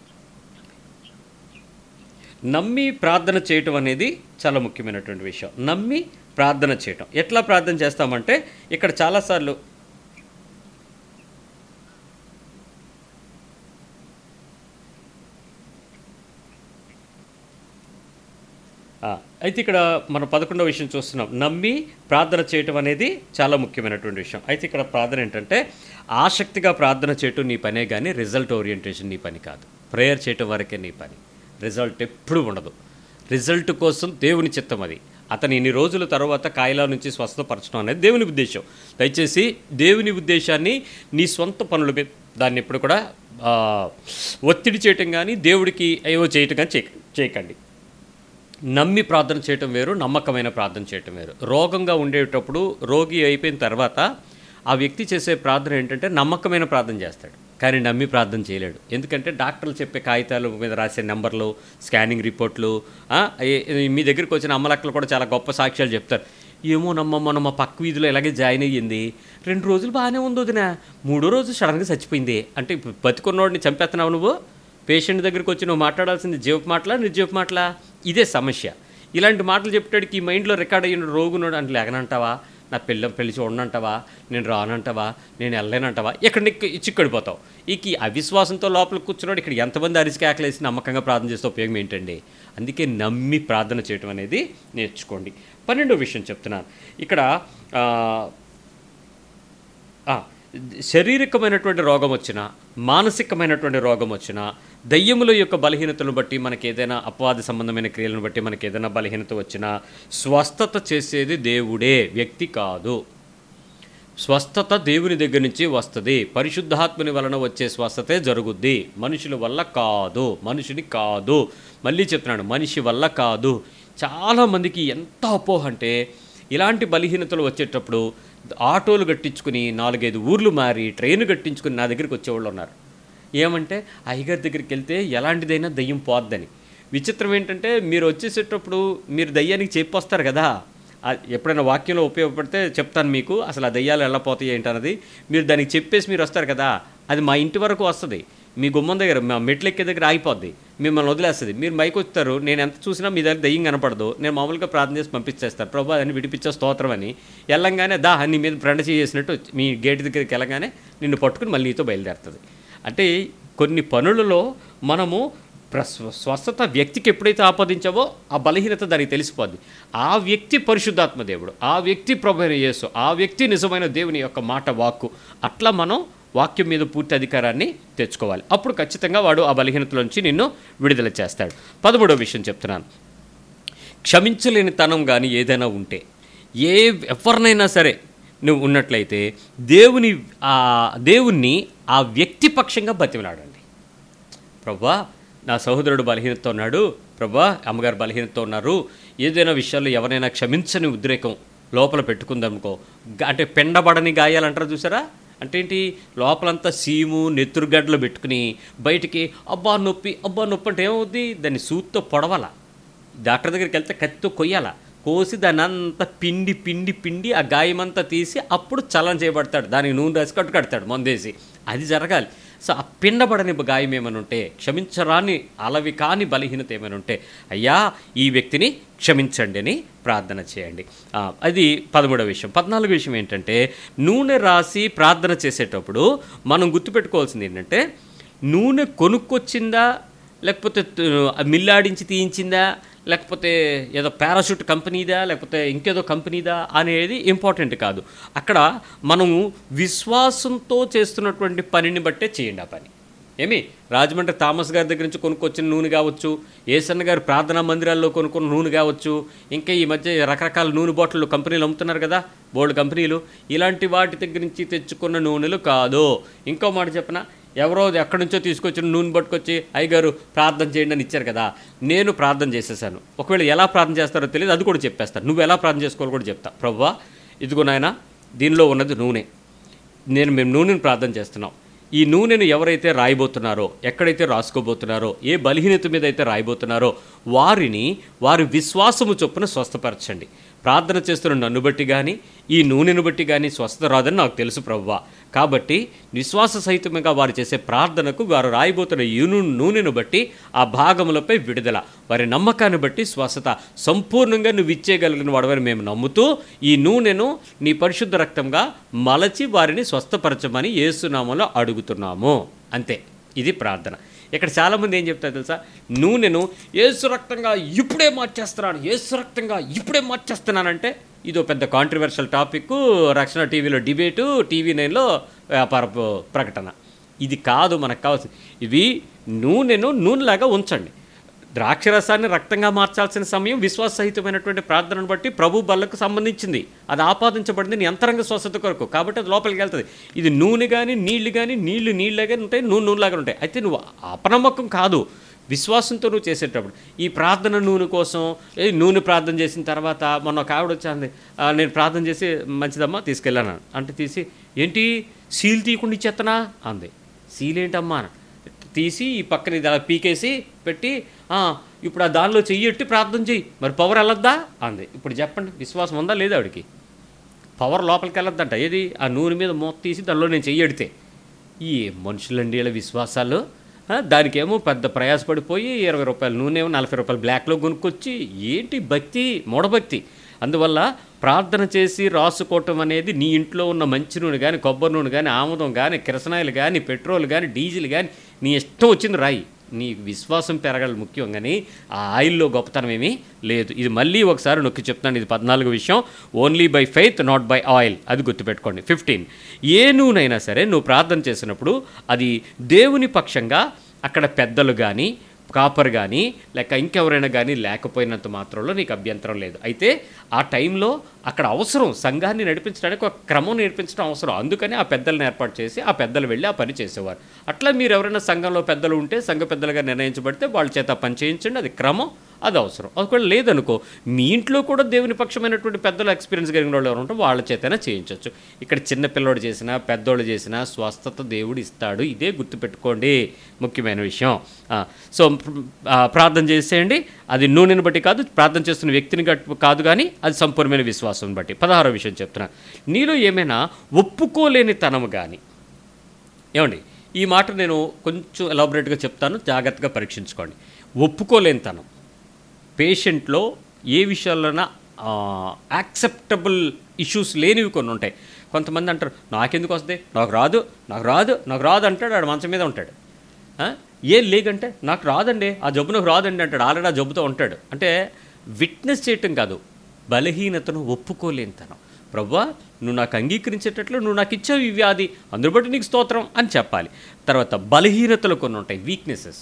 Speaker 1: నమ్మి ప్రార్థన చేయటం అనేది చాలా ముఖ్యమైనటువంటి విషయం నమ్మి ప్రార్థన చేయటం ఎట్లా ప్రార్థన చేస్తామంటే ఇక్కడ చాలాసార్లు ఆ, అయితే ఇక్కడ మనం పదకొండవ విషయం చూస్తున్నాం నమ్మి ప్రార్థన చేయటం అనేది చాలా ముఖ్యమైనటువంటి విషయం అయితే ఇక్కడ ప్రార్థన ఏంటంటే ఆసక్తిగా ప్రార్థన చేయటం నీ పనే కానీ రిజల్ట్ ఓరియంటేషన్ నీ పని కాదు ప్రేయర్ చేయటం వరకే నీ పని రిజల్ట్ ఎప్పుడు ఉండదు రిజల్ట్ కోసం దేవుని చిత్తం అది అతని ఇన్ని రోజుల తర్వాత కాయల నుంచి స్వస్థపరచడం అనేది దేవుని ఉద్దేశం దయచేసి దేవుని ఉద్దేశాన్ని నీ సొంత పనుల మీద దాన్ని ఎప్పుడు కూడా ఆ, ఒత్తిడి చేయటం కానీ దేవుడికి ఏవో చేయటం కానీ చేయ చేయకండి నమ్మి ప్రార్థన చేయటం వేరు నమ్మకమైన ప్రార్థన చేయటం వేరు రోగంగా ఉండేటప్పుడు రోగి అయిపోయిన తర్వాత ఆ వ్యక్తి చేసే ప్రార్థన ఏంటంటే నమ్మకమైన ప్రార్థన చేస్తాడు కానీ నమ్మి ప్రార్థన చేయలేడు ఎందుకంటే డాక్టర్లు చెప్పే కాగితాలు మీద రాసే నెంబర్లు స్కానింగ్ రిపోర్ట్లు ఆ, ఏ- మీ దగ్గరికి వచ్చిన అమ్మలక్కలు కూడా చాలా గొప్ప సాక్ష్యాలు చెప్తారు ఏమో నమ్మ మనం మా పక్క వీధిలో ఇలాగే జాయిన్ అయ్యింది రెండు రోజులు బాగానే ఉంది వదిన మూడో రోజు సడన్గా చచ్చిపోయింది అంటే ఇప్పుడు బతికున్నోడిని చంపేస్తున్నావు నువ్వు పేషెంట్ దగ్గరికి వచ్చి నువ్వు మాట్లాడాల్సింది జీవపు మాటలా నిర్జీవపు మాటలా ఇదే సమస్య ఇలాంటి మాటలు చెప్పేటానికి ఈ మైండ్లో రికార్డ్ అయిన రోగునోడు అంటే లేకనంటావా నా పిల్ల పెళ్లి చూడనంటావా నేను రానంటావా నేను వెళ్ళలేనంటావా ఇక్కడ నీకు చిక్కడిపోతావు ఇక ఈ అవిశ్వాసంతో లోపల కూర్చున్నాడు ఇక్కడ ఎంతమంది అరిసి ఆకలేసి నమ్మకంగా ప్రార్థన చేస్తే ఉపయోగం ఏంటండి అందుకే నమ్మి ప్రార్థన చేయటం అనేది నేర్చుకోండి పన్నెండో విషయం చెప్తున్నాను ఇక్కడ ఆ, ఆ, శారీరకమైనటువంటి రోగం వచ్చినా మానసికమైనటువంటి రోగం వచ్చినా దయ్యముల యొక్క బలహీనతను బట్టి మనకి ఏదైనా అపవాద సంబంధమైన క్రియలను బట్టి మనకి ఏదైనా బలహీనత వచ్చినా స్వస్థత చేసేది దేవుడే వ్యక్తి కాదు స్వస్థత దేవుని దగ్గర నుంచి వస్తుంది పరిశుద్ధాత్మని వలన వచ్చే స్వస్థతే జరుగుద్ది మనుషుల వల్ల కాదు మనుషుని కాదు మళ్ళీ చెప్తున్నాను మనిషి వల్ల కాదు చాలామందికి ఎంత అపోహ అంటే ఇలాంటి బలహీనతలు వచ్చేటప్పుడు ఆటోలు కట్టించుకుని నాలుగైదు ఊర్లు మారి ట్రైన్ కట్టించుకుని నా దగ్గరికి వచ్చేవాళ్ళు ఉన్నారు ఏమంటే అయ్యగారి దగ్గరికి వెళ్తే ఎలాంటిదైనా దయ్యం పోద్దని విచిత్రం ఏంటంటే మీరు వచ్చేసేటప్పుడు మీరు దయ్యానికి చెప్పొస్తారు కదా ఆ ఎప్పుడైనా వాక్యంలో ఉపయోగపడితే చెప్తాను మీకు అసలు ఆ దయ్యాలు ఎలా పోతాయి ఏంటన్నది మీరు దానికి చెప్పేసి మీరు వస్తారు కదా అది మా ఇంటి వరకు వస్తుంది మీ గుమ్మం దగ్గర మా మెట్లు ఎక్కే దగ్గర ఆగిపోద్ది మిమ్మల్ని వదిలేస్తుంది మీరు మైకి వస్తారు నేను ఎంత చూసినా మీ దగ్గర దయ్యం కనపడదు నేను మామూలుగా ప్రార్థన చేసి పంపించేస్తాను ప్రభా అని విడిపించే స్తోత్రం అని వెళ్ళంగానే దా నీ మీద ఫ్రెండ్ చేసినట్టు మీ గేట్ దగ్గరికి వెళ్ళగానే నిన్ను పట్టుకుని మళ్ళీ నీతో బయలుదేరుతుంది అంటే కొన్ని పనులలో మనము ప్రస్వ స్వస్థత వ్యక్తికి ఎప్పుడైతే ఆపాదించావో ఆ బలహీనత దానికి తెలిసిపోద్ది ఆ వ్యక్తి పరిశుద్ధాత్మ దేవుడు ఆ వ్యక్తి ప్రభైన యేసు ఆ వ్యక్తి నిజమైన దేవుని యొక్క మాట వాక్కు అట్లా మనం వాక్యం మీద పూర్తి అధికారాన్ని తెచ్చుకోవాలి అప్పుడు ఖచ్చితంగా వాడు ఆ బలహీనతలోంచి నిన్ను విడుదల చేస్తాడు పదమూడో విషయం చెప్తున్నాను క్షమించలేని తనం కానీ ఏదైనా ఉంటే ఏ ఎవరినైనా సరే నువ్వు ఉన్నట్లయితే దేవుని ఆ దేవుణ్ణి ఆ వ్యక్తి పక్షంగా బతిమలాడండి ప్రభా నా సహోదరుడు బలహీనతతో ఉన్నాడు ప్రభా అమ్మగారు బలహీనతతో ఉన్నారు ఏదైనా విషయాల్లో ఎవరైనా క్షమించని ఉద్రేకం లోపల పెట్టుకుందనుకో గ- అంటే పెండబడని గాయాలంటారు చూసారా అంటే ఏంటి లోపలంతా సీము నెత్తురుగడ్డలు పెట్టుకుని బయటికి అబ్బా నొప్పి అబ్బా నొప్పి అంటే ఏమవుద్ది దాన్ని సూత్తో పొడవాల డాక్టర్ దగ్గరికి వెళ్తే కత్తితో కొయ్యాల కోసి దాన్ని అంతా పిండి పిండి పిండి ఆ గాయమంతా తీసి అప్పుడు చలన చేయబడతాడు దానికి నూనె రాసి కట్టు కడతాడు మందేసి అది జరగాలి సో ఆ పిండబడని గాయం ఏమైనా ఉంటే క్షమించరాని అలవి కాని బలహీనత ఏమైనా ఉంటే అయ్యా ఈ వ్యక్తిని క్షమించండి అని ప్రార్థన చేయండి ఆ, అది పదమూడవ విషయం పద్నాలుగు విషయం ఏంటంటే నూనె రాసి ప్రార్థన చేసేటప్పుడు మనం గుర్తుపెట్టుకోవాల్సింది ఏంటంటే నూనె కొనుక్కొచ్చిందా లేకపోతే త- మిల్లాడించి తీయించిందా లేకపోతే ఏదో పారాషూట్ కంపెనీదా లేకపోతే ఇంకేదో కంపెనీదా అనేది ఇంపార్టెంట్ కాదు అక్కడ మనము విశ్వాసంతో చేస్తున్నటువంటి పనిని బట్టే చేయండి ఆ పని ఏమి రాజమండ్రి థామస్ గారి దగ్గర నుంచి కొనుక్కొచ్చిన నూనె కావచ్చు ఏసన్న గారు ప్రార్థనా మందిరాల్లో కొనుక్కున్న నూనె కావచ్చు ఇంకా ఈ మధ్య రకరకాల నూనె బాటిళ్ళు కంపెనీలు అమ్ముతున్నారు కదా బోల్డ్ కంపెనీలు ఇలాంటి వాటి దగ్గర నుంచి తెచ్చుకున్న నూనెలు కాదు ఇంకో మాట చెప్పనా ఎవరో ఎక్కడి నుంచో తీసుకొచ్చిన నూనె పట్టుకొచ్చి అయ్యగారు ప్రార్థన చేయండి అని ఇచ్చారు కదా నేను ప్రార్థన చేసేసాను ఒకవేళ ఎలా ప్రార్థన చేస్తారో తెలియదు అది కూడా చెప్పేస్తాను నువ్వు ఎలా ప్రార్థన చేసుకోవాలో కూడా చెప్తా ప్రవ్వా ఇదిగో నాయన దీనిలో ఉన్నది నూనె నేను మేము నూనెను ప్రార్థన చేస్తున్నాం ఈ నూనెను ఎవరైతే రాయబోతున్నారో ఎక్కడైతే రాసుకోబోతున్నారో ఏ బలహీనత మీద అయితే రాయబోతున్నారో వారిని వారి విశ్వాసము చొప్పున స్వస్థపరచండి ప్రార్థన చేస్తున్న నన్ను బట్టి కానీ ఈ నూనెను బట్టి కానీ స్వస్థత రాదని నాకు తెలుసు ప్రవ్వా కాబట్టి విశ్వాస సహితంగా వారు చేసే ప్రార్థనకు వారు రాయబోతున్న ఈ నూ- నూనెను బట్టి ఆ భాగములపై విడుదల వారి నమ్మకాన్ని బట్టి స్వస్థత సంపూర్ణంగా నువ్వు ఇచ్చేయగలిగిన వాడవని మేము నమ్ముతూ ఈ నూనెను నీ పరిశుద్ధ రక్తంగా మలచి వారిని స్వస్థపరచమని ఏసునామంలో అడుగుతున్నాము అంతే ఇది ప్రార్థన ఇక్కడ చాలామంది ఏం చెప్తారు తెలుసా నూనెను ఏసు రక్తంగా ఇప్పుడే మార్చేస్తున్నాను ఏసు రక్తంగా ఇప్పుడే మార్చేస్తున్నానంటే ఇదో పెద్ద కాంట్రవర్షియల్ టాపిక్ రక్షణ టీవీలో డిబేటు టీవీ నైన్లో వ్యాపార ప్రకటన ఇది కాదు మనకు కావాల్సింది ఇవి నూనెను నూనెలాగా ఉంచండి ద్రాక్షరసాన్ని రక్తంగా మార్చాల్సిన సమయం విశ్వాసహితమైనటువంటి ప్రార్థనను బట్టి ప్రభు బల్లకు సంబంధించింది అది ఆపాదించబడింది నీ అంతరంగ స్వస్థత కొరకు కాబట్టి అది లోపలికి వెళ్తుంది ఇది నూనె కానీ నీళ్లు కానీ నీళ్లు నీళ్ళగా ఉంటాయి నూనె నూనెలాగా ఉంటాయి అయితే నువ్వు అపనమ్మకం కాదు విశ్వాసంతో నువ్వు చేసేటప్పుడు ఈ ప్రార్థన నూనె కోసం ఏ నూనె ప్రార్థన చేసిన తర్వాత మొన్న ఒక ఆవిడ వచ్చింది "ఆ, నేను ప్రార్థన చేసి మంచిదమ్మా తీసుకెళ్ళాను అంటే తీసి ఏంటి సీల్ తీయకుండా ఇచ్చేత్తనా అంది సీల్ ఏంటమ్మా అని. తీసి ఈ పక్కన ఇది అలా పీకేసి పెట్టి "ఆ, ఇప్పుడు ఆ దానిలో చెయ్యెట్టి ప్రార్థన చెయ్యి మరి పవర్ వెళ్ళొద్దా అంది ఇప్పుడు చెప్పండి విశ్వాసం ఉందా లేదా ఆవిడకి పవర్ లోపలికి వెళ్ళొద్దంట ఏది ఆ నూనె మీద మూత తీసి దానిలో నేను చెయ్యడితే ఈ మనుషులండి వీళ్ళ విశ్వాసాలు ఆ, దానికేమో పెద్ద ప్రయాసపడిపోయి ఇరవై రూపాయలు నూనె ఏమో నలభై రూపాయలు బ్లాక్లో కొనుక్కొచ్చి ఏంటి భక్తి మూఢభక్తి అందువల్ల ప్రార్థన చేసి రాసుకోవటం అనేది నీ ఇంట్లో ఉన్న మంచి నూనె కానీ కొబ్బరి నూనె కానీ ఆముదం కానీ కిరసనాయిలు కానీ పెట్రోల్ కానీ డీజిల్ కానీ నీ ఇష్టం వచ్చింది రాయి నీ విశ్వాసం పెరగాలి ముఖ్యం కానీ ఆ ఆయిల్లో గొప్పతనం ఏమీ లేదు ఇది మళ్ళీ ఒకసారి నొక్కి చెప్తాను ఇది పద్నాలుగు విషయం only by faith not by oil అది గుర్తుపెట్టుకోండి ఫిఫ్టీన్ ఏ నూనెైనా సరే నువ్వు ప్రార్థన చేసినప్పుడు అది దేవుని పక్షంగా అక్కడ పెద్దలు కానీ కాపర్ కానీ లేక ఇంకెవరైనా కానీ లేకపోయినంత మాత్రంలో నీకు అభ్యంతరం లేదు అయితే ఆ టైంలో అక్కడ అవసరం సంఘాన్ని నడిపించడానికి ఒక క్రమం నేర్పించడం అవసరం అందుకని ఆ పెద్దలను ఏర్పాటు చేసి ఆ పెద్దలు వెళ్ళి ఆ పని చేసేవారు అట్లా మీరు ఎవరైనా సంఘంలో పెద్దలు ఉంటే సంఘ పెద్దలుగా నిర్ణయించబడితే వాళ్ళ చేత ఆ పని చేయించండి అది క్రమం అది అవసరం ఒకవేళ లేదనుకో మీ ఇంట్లో కూడా దేవుని పక్షమైనటువంటి పెద్దలు ఎక్స్పీరియన్స్ కలిగిన వాళ్ళు ఎవరు ఉంటే వాళ్ళ చేతనే చేయించవచ్చు ఇక్కడ చిన్న పిల్లోడు చేసినా పెద్దోళ్ళు చేసినా స్వస్థత దేవుడు ఇస్తాడు ఇదే గుర్తుపెట్టుకోండి ముఖ్యమైన విషయం ఆ, సో ఆ, ప్రార్థన చేసేయండి అది నూనెని బట్టి కాదు ప్రార్థన చేస్తున్న వ్యక్తిని గట్- కాదు కానీ అది సంపూర్ణమైన విశ్వాసం బట్టి పదహారో విషయం చెప్తున్నా నీలో ఏమైనా ఒప్పుకోలేని తనము కానీ ఏమండి ఈ మాట నేను కొంచెం ఎలాబొరేట్గా చెప్తాను జాగ్రత్తగా పరీక్షించుకోండి ఒప్పుకోలేనితనం పేషెంట్లో ఏ విషయాల్లోనా యాక్సెప్టబుల్ ఇష్యూస్ లేనివి కొన్ని ఉంటాయి కొంతమంది అంటారు నాకెందుకు వస్తుంది నాకు రాదు నాకు రాదు నాకు రాదు అంటాడు ఆడు మంచం మీద ఉంటాడు ఆ? ఏం లేకంటే నాకు రాదండి ఆ జబ్బు నాకు రాదండి అంటాడు ఆల్రెడీ ఆ జబ్బుతో ఉంటాడు అంటే విట్నెస్ చేయటం కాదు బలహీనతను ఒప్పుకోలేనితనం ప్రవ్వా నువ్వు నాకు అంగీకరించేటట్లు నువ్వు నాకు ఇచ్చావు ఈ వ్యాధి అందులో బట్టి నీకు స్తోత్రం అని చెప్పాలి తర్వాత బలహీనతలు కొన్ని ఉంటాయి వీక్నెసెస్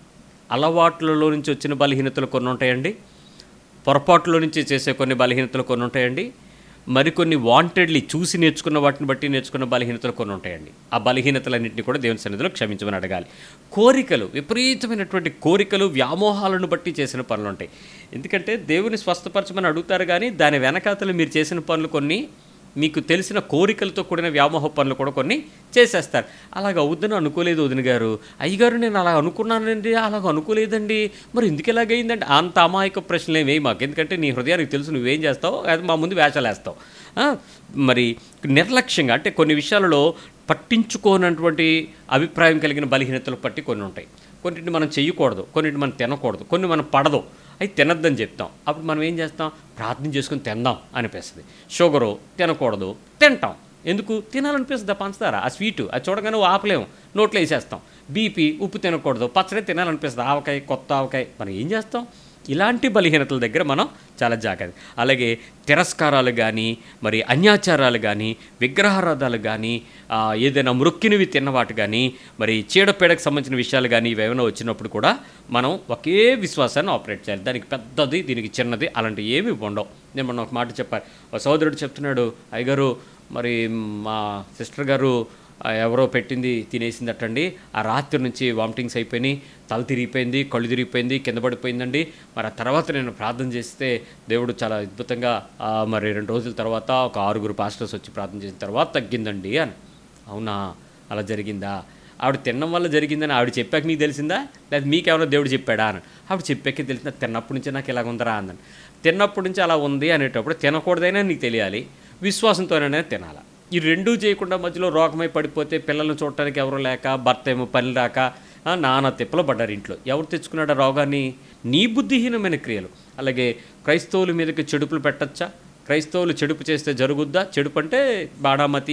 Speaker 1: అలవాట్లలో నుంచి వచ్చిన బలహీనతలు కొన్ని ఉంటాయండి పొరపాట్లో నుంచి చేసే కొన్ని బలహీనతలు కొన్ని ఉంటాయండి మరికొన్ని వాంటెడ్లీ చూసి నేర్చుకున్న వాటిని బట్టి నేర్చుకున్న బలహీనతలు కొన్ని ఉంటాయండి ఆ బలహీనతలన్నింటినీ కూడా దేవుని సన్నిధిలో క్షమించమని అడగాలి కోరికలు విపరీతమైనటువంటి కోరికలు వ్యామోహాలను బట్టి చేసిన పనులు ఉంటాయి ఎందుకంటే దేవుని స్వస్థపరచమని అడుగుతారు కానీ దాని వెనకాతలు మీరు చేసిన పనులు కొన్ని మీకు తెలిసిన కోరికలతో కూడిన వ్యామోహ పనులు కూడా కొన్ని చేసేస్తారు అలాగ అవుద్దని అనుకోలేదు వదిన గారు అయ్యగారు నేను అలా అనుకున్నానండి అలాగ అనుకోలేదండి మరి ఎందుకు ఇలాగైందండి అంత అమాయక ప్రశ్నలు ఏమి మాకు ఎందుకంటే నీ హృదయానికి తెలుసు నువ్వేం చేస్తావు అది మా ముందు వేషాలు వేస్తావు ఆ, మరి నిర్లక్ష్యంగా అంటే కొన్ని విషయాలలో పట్టించుకోనటువంటి అభిప్రాయం కలిగిన బలహీనతలు పట్టి కొన్ని ఉంటాయి కొన్నింటిని మనం చెయ్యకూడదు కొన్నింటిని మనం తినకూడదు కొన్ని మనం పడదు అవి తినద్దని చెప్తాం అప్పుడు మనం ఏం చేస్తాం ప్రార్థన చేసుకుని తిందాం అనిపిస్తుంది షుగరు తినకూడదు తింటాం ఎందుకు తినాలనిపిస్తుంది ఆ పంచదార ఆ స్వీటు అది చూడగానే ఓ ఆపలేము నోట్లో వేసేస్తాం బీపీ ఉప్పు తినకూడదు పచ్చడి తినాలనిపిస్తుంది ఆవకాయ కొత్త ఆవకాయ మనం ఏం చేస్తాం ఇలాంటి బలహీనతల దగ్గర మనం చాలా జాగ్రత్త అలాగే తిరస్కారాలు కానీ మరి అన్యాచారాలు కానీ విగ్రహారాధాలు కానీ ఆ, ఏదైనా మృక్కినవి తిన్నవాటి కానీ మరి చీడపీడకు సంబంధించిన విషయాలు కానీ ఇవేమైనా వచ్చినప్పుడు కూడా మనం ఒకే విశ్వాసాన్ని ఆపరేట్ చేయాలి దానికి పెద్దది దీనికి చిన్నది అలాంటివి ఏమి ఉండవు నేను మొన్న ఒక మాట చెప్పాను ఒక సోదరుడు చెప్తున్నాడు అయ్యగారు మరి మా సిస్టర్ గారు ఆ, ఎవరో పెట్టింది తినేసిందటండి ఆ రాత్రి నుంచి వామిటింగ్స్ అయిపోయినాయి తల తిరిగిపోయింది కళ్ళు తిరిగిపోయింది కింద పడిపోయిందండి మరి ఆ తర్వాత నేను ప్రార్థన చేస్తే దేవుడు చాలా అద్భుతంగా ఆ, మరి రెండు రోజుల తర్వాత ఒక ఆరుగురు పాస్టర్స్ వచ్చి ప్రార్థన చేసిన తర్వాత తగ్గిందండి అని అవునా అలా జరిగిందా ఆవిడ తినడం వల్ల జరిగిందని ఆవిడ చెప్పాక నీకు తెలిసిందా లేదా మీకేమైనా దేవుడు చెప్పాడా అని ఆవిడ చెప్పాకే తెలిసిందా తిన్నప్పటి నుంచి నాకు ఇలాగ ఉందరా అందని తిన్నప్పటి నుంచి అలా ఉంది అనేటప్పుడు తినకూడదైనా నీకు తెలియాలి విశ్వాసంతోనైనా తినాలి ఈ రెండూ చేయకుండా మధ్యలో రోగమై పడిపోతే పిల్లల్ని చూడటానికి ఎవరు లేక భర్త ఏమో పని రాక ఆ, నానా తిప్పలు పడ్డారు ఇంట్లో ఎవరు తెచ్చుకున్నాడు ఆ రోగాన్ని నీ బుద్ధిహీనమైన క్రియలు అలాగే క్రైస్తవుల మీదకి చెడుపులు పెట్టచ్చా క్రైస్తవులు చెడుపు చేస్తే జరుగుద్దా చెడుపు అంటే బాడామతి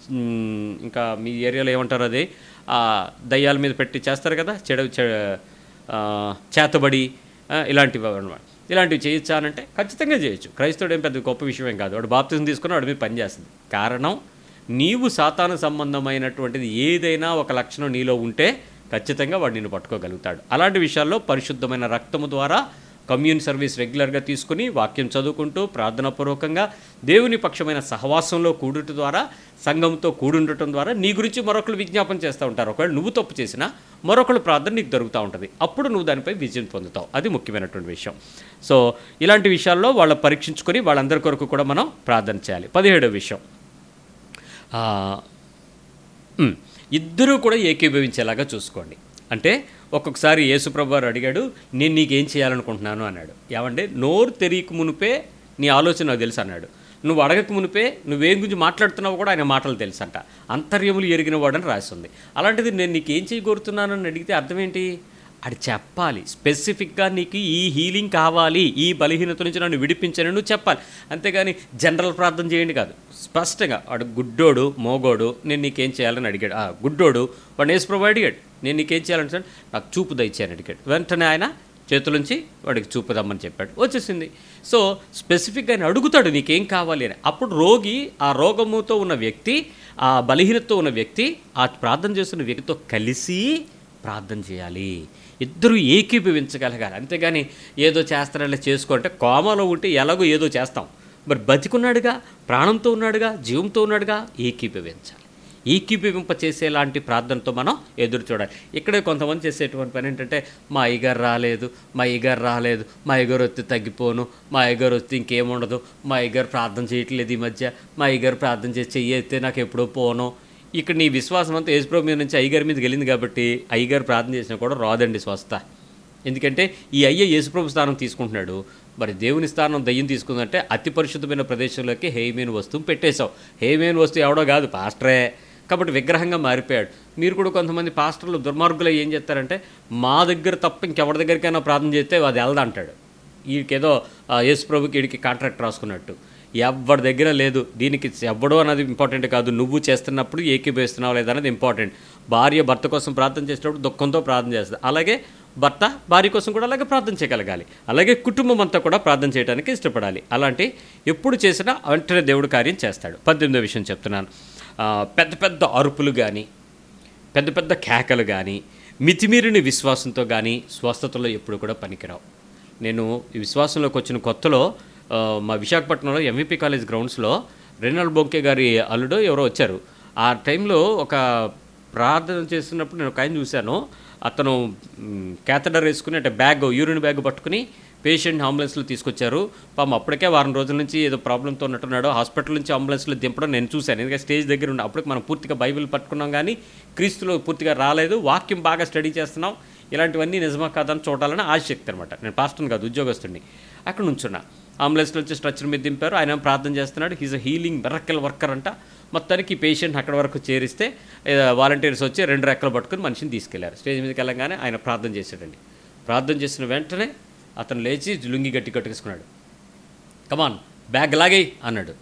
Speaker 1: మ్, ఇంకా మీ ఏరియాలో ఏమంటారు అది ఆ, దయ్యాల మీద పెట్టి చేస్తారు కదా చెడు చె- ఆ, చేతబడి ఆ, ఇలాంటివి అనమాట ఇలాంటివి చేయొచ్చా అని అంటే ఖచ్చితంగా చేయొచ్చు క్రైస్తవుడు ఏం పెద్ద గొప్ప విషయం ఏం కాదు వాడు బాప్తిజం తీసుకుని వాడి మీద పనిచేస్తుంది కారణం నీవు సాతాను సంబంధమైనటువంటిది ఏదైనా ఒక లక్షణం నీలో ఉంటే ఖచ్చితంగా వాడు నిన్ను పట్టుకోగలుగుతాడు అలాంటి విషయాల్లో పరిశుద్ధమైన రక్తము ద్వారా కమ్యూన్ సర్వీస్ రెగ్యులర్గా తీసుకుని వాక్యం చదువుకుంటూ ప్రార్థనాపూర్వకంగా దేవుని పక్షమైన సహవాసంలో కూడుట ద్వారా సంఘంతో కూడుండటం ద్వారా నీ గురించి మరొకరు విజ్ఞాపన చేస్తూ ఉంటారు ఒకవేళ నువ్వు తప్పు చేసినా మరొకరు ప్రార్థన నీకు దొరుకుతూ ఉంటుంది అప్పుడు నువ్వు దానిపై విజయం పొందుతావు అది ముఖ్యమైనటువంటి విషయం సో ఇలాంటి విషయాల్లో వాళ్ళ పరీక్షించుకొని వాళ్ళందరి కొరకు కూడా మనం ప్రార్థన చేయాలి పదిహేడో విషయం ఆ, ఉమ్, ఇద్దరూ కూడా ఏకీభవించేలాగా చూసుకోండి అంటే ఒక్కొక్కసారి యేసుప్రభు వారు అడిగాడు నేను నీకేం చేయాలనుకుంటున్నాను అన్నాడు ఏమంటే నోరు తెరీక మునిపే నీ ఆలోచన నాకు తెలుసు అన్నాడు నువ్వు అడగక మునిపే నువ్వేం గురించి మాట్లాడుతున్నావు కూడా ఆయన మాటలు తెలుసంట అంతర్యములు ఎరిగిన వాడని రాసింది అలాంటిది నేను నీకు ఏం చేయగోరుతున్నానని అడిగితే అర్థం ఏంటి అది చెప్పాలి స్పెసిఫిక్గా నీకు ఈ హీలింగ్ కావాలి ఈ బలహీనత నుంచి నన్ను విడిపించని నువ్వు చెప్పాలి అంతేగాని జనరల్ ప్రార్థన చేయండి కాదు స్పష్టంగా వాడు గుడ్డోడు మోగోడు నేను నీకేం చేయాలని అడిగాడు ఆ గుడ్డోడు వాడు యేసుప్రభు అడిగాడు నేను నీకేం చేయాలని సార్ నాకు చూపు దయచేయని అడిగాడు వెంటనే ఆయన చేతులుంచి వాడికి చూపుదామని చెప్పాడు వచ్చేసింది సో స్పెసిఫిక్గా ఆయన అడుగుతాడు నీకేం కావాలి అని అప్పుడు రోగి ఆ రోగముతో ఉన్న వ్యక్తి ఆ బలహీనతతో ఉన్న వ్యక్తి ఆ ప్రార్థన చేస్తున్న వ్యక్తితో కలిసి ప్రార్థన చేయాలి ఇద్దరు ఏకీభవించగలగాలి అంతేగాని ఏదో చేస్తారని చేసుకుంటే కోమలో ఉంటే ఎలాగో ఏదో చేస్తాం మరి బతికున్నాడుగా ప్రాణంతో ఉన్నాడుగా జీవంతో ఉన్నాడుగా ఏకీభవించాలి ఏకీభవింప చేసేలాంటి ప్రార్థనతో మనం ఎదురు చూడాలి ఇక్కడే కొంతమంది చేసేటువంటి పని ఏంటంటే మా అయ్యగారు రాలేదు మా అయ్యగారు రాలేదు మా అయ్యగారు వస్తే తగ్గిపోను మా అయ్యగారు వస్తే ఇంకేముండదు మా అయ్యగారు ప్రార్థన చేయట్లేదు ఈ మధ్య మా అయ్యగారు ప్రార్థన చేసి చెయ్యితే నాకు ఎప్పుడో పోను ఇక్కడ నీ విశ్వాసం అంతా యేసుప్రభు మీద నుంచి అయ్యగారి మీద గెలింది కాబట్టి అయ్యగారు ప్రార్థన చేసినా కూడా రాదండి స్వస్థ ఎందుకంటే ఈ అయ్య యేసుప్రభు స్థానం తీసుకుంటున్నాడు మరి దేవుని స్థానం దయ్యం తీసుకుందంటే అతి పరిశుద్ధమైన ప్రదేశంలోకి హేమేన్ వస్తువు పెట్టేశావు హేమేన్ వస్తువు ఎవడో కాదు పాస్టరే కాబట్టి విగ్రహంగా మారిపోయాడు మీరు కూడా కొంతమంది పాస్టర్లు దుర్మార్గులు ఏం చేస్తారంటే మా దగ్గర తప్ప ఇంకెవరి దగ్గరికైనా ప్రార్థన చేస్తే అది వెళ్దా అంటాడు వీడికేదో ఆ, యేసు ప్రభుకి వీడికి కాంట్రాక్ట్ రాసుకున్నట్టు ఎవరి దగ్గర లేదు దీనికి ఎవ్వడో అన్నది ఇంపార్టెంట్ కాదు నువ్వు చేస్తున్నప్పుడు ఏకీభవిస్తున్నావు లేదా అనేది ఇంపార్టెంట్ భార్య భర్త కోసం ప్రార్థన చేసేటప్పుడు దుఃఖంతో ప్రార్థన చేస్తుంది అలాగే భర్త భార్య కోసం కూడా అలాగే ప్రార్థన చేయగలగాలి అలాగే కుటుంబం అంతా కూడా ప్రార్థన చేయడానికి ఇష్టపడాలి అలాంటి ఎప్పుడు చేసినా వెంటనే దేవుడు కార్యం చేస్తాడు పద్దెనిమిదో విషయం చెప్తున్నాను ఆ, పెద్ద పెద్ద అరుపులు కానీ పెద్ద పెద్ద కేకలు కానీ మితిమీరిన విశ్వాసంతో కానీ స్వస్థతలో ఎప్పుడు కూడా పనికిరావు నేను ఈ విశ్వాసంలోకి వచ్చిన కొత్తలో ఆ, మా విశాఖపట్నంలో ఎంవిపి కాలేజ్ గ్రౌండ్స్లో రెనాల్డ్ బొంకే గారి అల్లుడు ఎవరో వచ్చారు ఆ టైంలో ఒక ప్రార్థన చేస్తున్నప్పుడు నేను ఒక ఆయన చూశాను అతను క్యాథడర్ వేసుకుని అంటే బ్యాగ్ యూరిన్ బ్యాగ్ పట్టుకుని పేషెంట్ అంబులెన్స్లో తీసుకొచ్చారు పాపం అప్పటికే వారం రోజుల నుంచి ఏదో ప్రాబ్లంతో ఉన్నట్టున్నాడు హాస్పిటల్ నుంచి అంబులెన్స్లో దింపడం నేను చూశాను ఎందుకంటే స్టేజ్ దగ్గర ఉన్న అప్పటికి మనం పూర్తిగా బైబిల్ పట్టుకున్నాం కానీ క్రీస్తులో పూర్తిగా రాలేదు వాక్యం బాగా స్టడీ చేస్తున్నాం ఇలాంటివన్నీ నిజమా కాదని చూడాలని ఆసక్తి అనమాట నేను పాస్టర్ని కాదు ఉద్యోగస్తుడిని అక్కడ నుంచున్నా అంబులెన్స్లో వచ్చి స్ట్రక్చర్ మీద దింపారు ఆయన ప్రార్థన చేస్తున్నాడు he's a healing miracle worker అంట మొత్తానికి ఈ పేషెంట్ అక్కడ వరకు చేరిస్తే వాలంటీర్స్ వచ్చి రెండు రెక్కలు పట్టుకుని మనిషిని తీసుకెళ్లారు స్టేజ్ మీదకి వెళ్ళగానే ఆయన ప్రార్థన చేశాడండి ప్రార్థన చేసిన వెంటనే అతను లేచి లుంగి గట్టి కట్టుకేసుకున్నాడు కమాన్ బ్యాగ్ లాగేయి అన్నాడు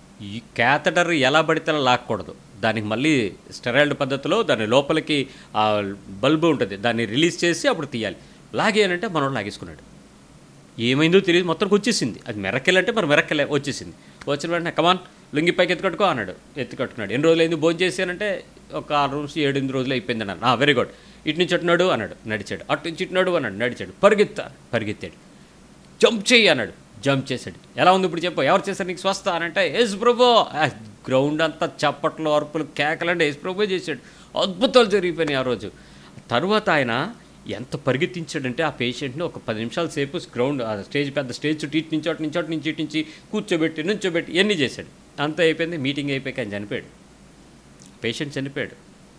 Speaker 1: ఈ క్యాథటర్ ఎలా పడితే అలా లాక్కూడదు దానికి మళ్ళీ స్టెరాయిడ్ పద్ధతిలో దాని లోపలికి ఆ బల్బు ఉంటుంది దాన్ని రిలీజ్ చేసి అప్పుడు తీయాలి లాగే అని అంటే మనోడు లాగేసుకున్నాడు ఏమైందో తెలియదు మొత్తానికి వచ్చేసింది అది మెరకెల్ అంటే మరి మెరకెల్ వచ్చేసింది వచ్చిన వెంటనే కమాన్ లుంగి పైకి ఎత్తుకట్టుకో అన్నాడు ఎత్తుకట్టుకున్నాడు ఎన్ని రోజులు అయింది భోజనం చేశానంటే ఒక ఆరు నుంచి ఏడు ఎనిమిది రోజులు అయిపోయింది అన్నాడు వెరీ గుడ్ ఇటు నుంచి అట్టున్నాడు అన్నాడు నడిచాడు అటు నుంచి ఇటున్నాడు అన్నాడు నడిచాడు పరిగెత్తా పరిగెత్తాడు జంప్ చెయ్యి అన్నాడు జంప్ చేశాడు ఎలా ఉంది ఇప్పుడు చెప్పు ఎవరు చేశారు నీకు స్వస్థ అని అంటే యేసు ప్రభు గ్రౌండ్ అంతా చప్పట్లు అరుపులు కేకలంటే యేసు ప్రభు చేశాడు అద్భుతాలు జరిగిపోయినాయి ఆ రోజు తర్వాత ఆయన ఎంత పరిగెత్తించాడంటే ఆ పేషెంట్ని ఒక పది నిమిషాల సేపు గ్రౌండ్ ఆ స్టేజ్ పెద్ద స్టేజ్ చుట్టూ ఇటు నుంచి అటు నుంచి అటు నుంచి ఇటు నుంచి కూర్చోబెట్టి నుంచోబెట్టి ఇవన్నీ చేశాడు అంతా అయిపోయింది మీటింగ్ అయిపోయాక ఆయన చనిపోయాడు పేషెంట్ చనిపోయాడు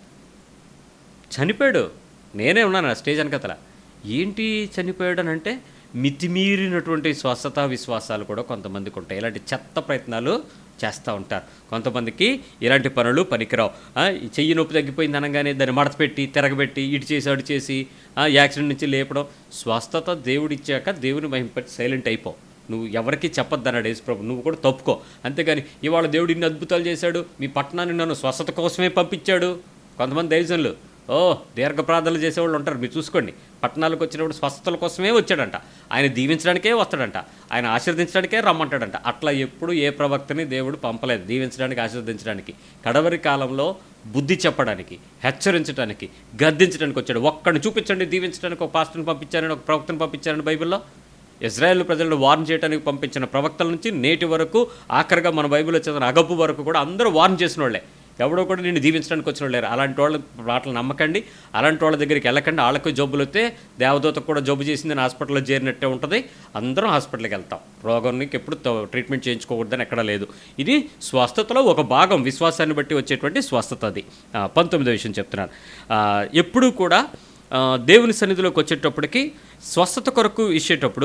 Speaker 1: చనిపోయాడు నేనే ఉన్నాను ఆ స్టేజ్ వెనకతల ఏంటి చనిపోయాడు అని అంటే మితిమీరినటువంటి స్వస్థత విశ్వాసాలు కూడా కొంతమందికి ఉంటాయి ఇలాంటి చెత్త ప్రయత్నాలు చేస్తూ ఉంటారు కొంతమందికి ఇలాంటి పనులు పనికిరావు ఆ, ఈ చెయ్యి నొప్పి తగ్గిపోయింది అనగానే దాన్ని మడత పెట్టి తిరగబెట్టి ఇటు చేసి అటు చేసి ఆ, యాక్సిడెంట్ నుంచి లేపడం స్వస్థత దేవుడిచ్చాక దేవుని మహింపట్టి సైలెంట్ అయిపో నువ్వు ఎవరికి చెప్పొద్దన్నాడు యేసుప్రభు నువ్వు కూడా తప్పుకో అంతేగాని ఇవాళ దేవుడు ఇన్ని అద్భుతాలు చేశాడు మీ పట్టణాన్ని నన్ను స్వస్థత కోసమే పంపించాడు కొంతమంది దైవజనులు ఓ దీర్ఘ ప్రార్థనలు చేసేవాళ్ళు ఉంటారు మీరు చూసుకోండి పట్టణాలకు వచ్చినప్పుడు స్వస్థతల కోసమే వచ్చాడంట ఆయన దీవించడానికే వస్తాడంట ఆయన ఆశీర్దించడానికే రమ్మంటాడంట అట్లా ఎప్పుడు ఏ ప్రవక్తని దేవుడు పంపలేదు దీవించడానికి ఆశీర్దించడానికి కడవరి కాలంలో బుద్ధి చెప్పడానికి హెచ్చరించడానికి గద్దించడానికి వచ్చాడు ఒక్కడిని చూపించండి దీవించడానికి ఒక పాస్టర్ని పంపించారని ఒక ప్రవక్తను పంపించారని బైబిల్లో ఇజ్రాయెల్ ప్రజలను వార్న్ చేయడానికి పంపించిన ప్రవక్తల నుంచి నేటి వరకు ఆఖరిగా మన బైబిల్లో చదివిన అగపు వరకు కూడా అందరూ వార్న్ చేసిన వాళ్ళే ఎవడో కూడా నిన్ను దీవించడానికి వచ్చిన వాళ్ళు లేరు అలాంటి వాళ్ళ మాటలు నమ్మకండి అలాంటి వాళ్ళ దగ్గరికి వెళ్ళకండి వాళ్ళకి జబ్బులు వస్తే దేవదూతకు కూడా జబ్బు చేసింది అని హాస్పిటల్లో చేరినట్టే ఉంటుంది అందరం హాస్పిటల్కి వెళ్తాం రోగానికి ఎప్పుడు త- ట్రీట్మెంట్ చేయించుకోకూడదని ఎక్కడా లేదు ఇది స్వస్థతలో ఒక భాగం విశ్వాసాన్ని బట్టి వచ్చేటువంటి స్వస్థత అది ఆ, పంతొమ్మిదో విషయం చెప్తున్నాను ఆ, ఎప్పుడూ కూడా ఆ, దేవుని సన్నిధిలోకి వచ్చేటప్పటికి స్వస్థత కొరకు ఇచ్చేటప్పుడు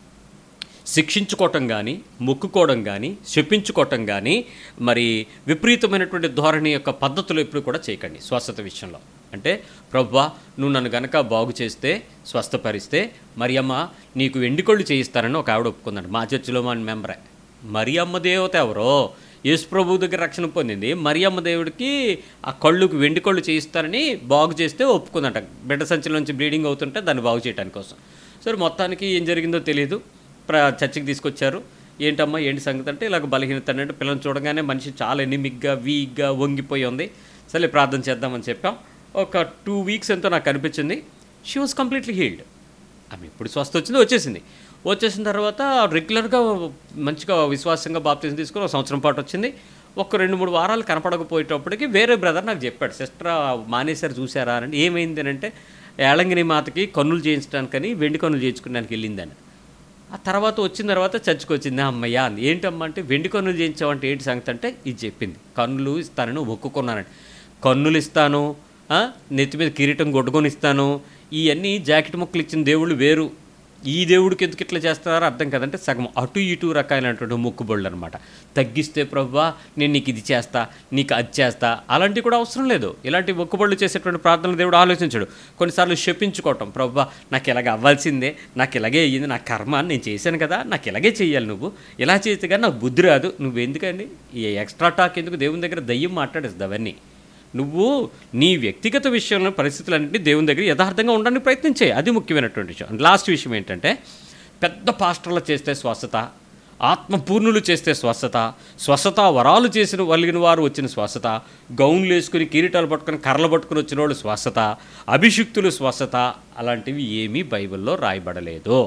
Speaker 1: శిక్షించుకోవటం కానీ మొక్కుకోవడం కానీ శపించుకోవటం కానీ మరి విపరీతమైనటువంటి ధోరణి యొక్క పద్ధతులు ఎప్పుడు కూడా చేయకండి స్వస్థత విషయంలో అంటే ప్రవ్వా నువ్వు నన్ను గనక బాగు చేస్తే స్వస్థపరిస్తే మరియమ్మ నీకు వెండికొళ్ళు చేయిస్తానని ఒక ఆవిడ ఒప్పుకుందండి మా చర్చిలో మా మెంబరే మరియమ్మ దేవత ఎవరో యేసు ప్రభు దగ్గర రక్షణ పొందింది మరియమ్మ దేవుడికి ఆ కళ్ళుకు వెండి కళ్ళు చేయిస్తారని బాగు చేస్తే ఒప్పుకుందంట బిడ్డ సంచుల నుంచి బ్లీడింగ్ అవుతుంటే దాన్ని బాగు చేయడానికి కోసం సరే మొత్తానికి ఏం జరిగిందో తెలియదు ప్ర చర్చికి తీసుకొచ్చారు ఏంటమ్మా ఏంటి సంగతి అంటే ఇలాగ బలహీనత అంటే పిల్లల్ని చూడగానే మనిషి చాలా ఎనిమిగ్గా వీక్గా వంగిపోయి ఉంది సరే ప్రార్థన చేద్దామని చెప్పాం ఒక టూ వీక్స్ ఎంతో నాకు అనిపించింది షీ వాజ్ కంప్లీట్లీ హీల్డ్ ఆమె ఎప్పుడు స్వస్థ వచ్చిందో వచ్చేసింది వచ్చేసిన తర్వాత రెగ్యులర్గా మంచిగా విశ్వాసంగా బాప్తీసం తీసుకుని ఒక సంవత్సరం పాటు వచ్చింది ఒక రెండు మూడు వారాలు కనపడకపోయేటప్పటికి వేరే బ్రదర్ నాకు చెప్పాడు సిస్టర్ మానేశారు చూసారా అని ఏమైంది అని అంటే ఏళంగిని మాతకి కన్నులు చేయించడానికని వెండి కన్నులు చేయించుకోవడానికి వెళ్ళిందని ఆ తర్వాత వచ్చిన తర్వాత చర్చకు వచ్చింది అమ్మయ్య అంది ఏంటమ్మా అంటే వెండి కన్నులు చేయించావంటే ఏంటి సంగతి అంటే ఇది చెప్పింది కన్నులు ఇస్తానని మొక్కుకున్నానండి కన్నులు ఇస్తాను ఆ, నెత్తి మీద కిరీటం కొట్టుకొని ఇస్తాను ఇవన్నీ జాకెట్ ముక్కలు ఇచ్చిన దేవుళ్ళు వేరు ఈ దేవుడికి ఎందుకు ఇట్లా చేస్తున్నారో అర్థం కదంటే సగం అటు ఇటు రకాలైనటువంటి మొక్కుబళ్ళు అనమాట తగ్గిస్తే ప్రవ్వా నేను నీకు ఇది చేస్తా నీకు అది చేస్తా అలాంటివి కూడా అవసరం లేదు ఇలాంటి మొక్కుబళ్ళు చేసేటువంటి ప్రార్థనలు దేవుడు ఆలోచించాడు కొన్నిసార్లు శపించుకోవటం ప్రవ్వా నాకు ఇలాగ అవ్వాల్సిందే నాకు ఇలాగే అయ్యింది నా కర్మ నేను చేశాను కదా నాకు ఇలాగే చేయాలి నువ్వు ఇలా చేస్తే కానీ నాకు బుద్ధి రాదు నువ్వు ఎందుకండి ఈ ఎక్స్ట్రా టాక్ ఎందుకు దేవుని దగ్గర దయ్యం మాట్లాడేస్తుంది అవన్నీ నువ్వు నీ వ్యక్తిగత విషయంలో పరిస్థితులన్నింటినీ దేవుని దగ్గర యథార్థంగా ఉండడానికి ప్రయత్నించే అది ముఖ్యమైనటువంటి విషయం లాస్ట్ విషయం ఏంటంటే పెద్ద పాస్టర్లు చేస్తే స్వస్థత ఆత్మపూర్ణులు చేస్తే స్వస్థత స్వస్థత వరాలు చేసిన వలిగిన వారు వచ్చిన స్వస్థత గౌన్లు వేసుకుని కిరీటాలు పట్టుకుని కర్రలు పట్టుకుని వచ్చిన వాళ్ళు స్వస్థత అభిషిక్తులు స్వస్థత అలాంటివి ఏమీ బైబిల్లో రాయబడలేదు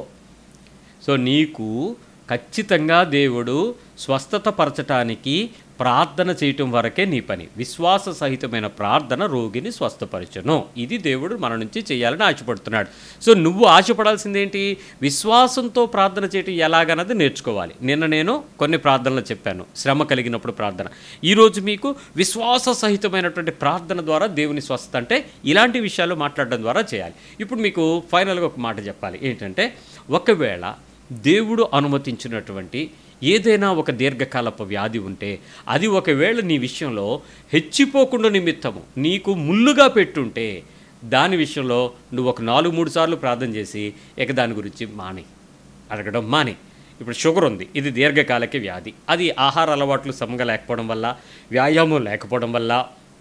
Speaker 1: సో నీకు ఖచ్చితంగా దేవుడు స్వస్థత పరచటానికి ప్రార్థన చేయటం వరకే నీ పని విశ్వాస సహితమైన ప్రార్థన రోగిని స్వస్థపరచను ఇది దేవుడు మన నుంచి చేయాలని ఆశపడుతున్నాడు సో నువ్వు ఆశపడాల్సిందేంటి విశ్వాసంతో ప్రార్థన చేయటం ఎలాగన్నది నేర్చుకోవాలి నిన్న నేను కొన్ని ప్రార్థనలు చెప్పాను శ్రమ కలిగినప్పుడు ప్రార్థన ఈరోజు మీకు విశ్వాస సహితమైనటువంటి ప్రార్థన ద్వారా దేవుని స్వస్థత అంటే ఇలాంటి విషయాలు మాట్లాడడం ద్వారా చేయాలి ఇప్పుడు మీకు ఫైనల్గా ఒక మాట చెప్పాలి ఏంటంటే ఒకవేళ దేవుడు అనుమతించినటువంటి ఏదైనా ఒక దీర్ఘకాలపు వ్యాధి ఉంటే అది ఒకవేళ నీ విషయంలో హెచ్చిపోకుండా నిమిత్తము నీకు ముళ్ళుగా పెట్టుంటే దాని విషయంలో నువ్వు ఒక నాలుగు మూడు సార్లు ప్రార్థన చేసి ఇక దాని గురించి మాని అడగడం మాని ఇప్పుడు షుగర్ ఉంది ఇది దీర్ఘకాలిక వ్యాధి అది ఆహార అలవాట్లు సమంగా లేకపోవడం వల్ల వ్యాయామం లేకపోవడం వల్ల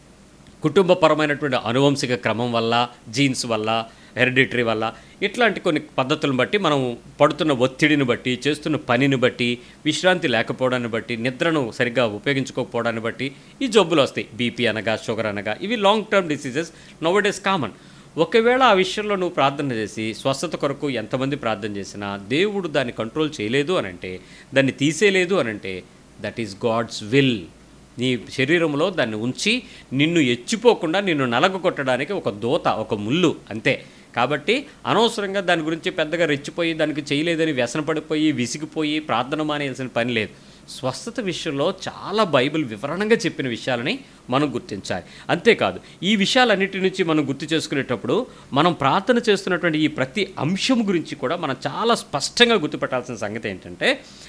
Speaker 1: కుటుంబపరమైనటువంటి అనువంశిక క్రమం వల్ల జీన్స్ వల్ల హెరిడిటరీ వల్ల ఇట్లాంటి కొన్ని పద్ధతులను బట్టి మనం పడుతున్న ఒత్తిడిని బట్టి చేస్తున్న పనిని బట్టి విశ్రాంతి లేకపోవడాన్ని బట్టి నిద్రను సరిగ్గా ఉపయోగించుకోకపోవడాన్ని బట్టి ఈ జబ్బులు వస్తాయి బీపీ అనగా షుగర్ అనగా ఇవి long term diseases know what is common ఒకవేళ ఆ విషయంలో నువ్వు ప్రార్థన చేసి స్వస్థత కొరకు ఎంతమంది ప్రార్థన చేసినా దేవుడు దాన్ని కంట్రోల్ చేయలేదు అని అంటే దాన్ని తీసేయలేదు అని అంటే దట్ ఈస్ గాడ్స్ విల్ నీ శరీరంలో దాన్ని ఉంచి నిన్ను ఎచ్చిపోకుండా నిన్ను నలగొట్టడానికి ఒక దోత ఒక ముళ్ళు అంతే కాబట్టి అనవసరంగా దాని గురించి పెద్దగా రెచ్చిపోయి దానికి చేయలేదని వ్యసనపడిపోయి విసిగిపోయి ప్రార్థన మానేయాల్సిన పని లేదు స్వస్థత విషయంలో చాలా బైబిల్ వివరణంగా చెప్పిన విషయాలని మనం గుర్తించాలి అంతేకాదు ఈ విషయాలన్నిటి నుంచి మనం గుర్తు చేసుకునేటప్పుడు మనం ప్రార్థన చేస్తున్నటువంటి ఈ ప్రతి అంశం గురించి కూడా మనం చాలా స్పష్టంగా గుర్తుపెట్టాల్సిన సంగతి ఏంటంటే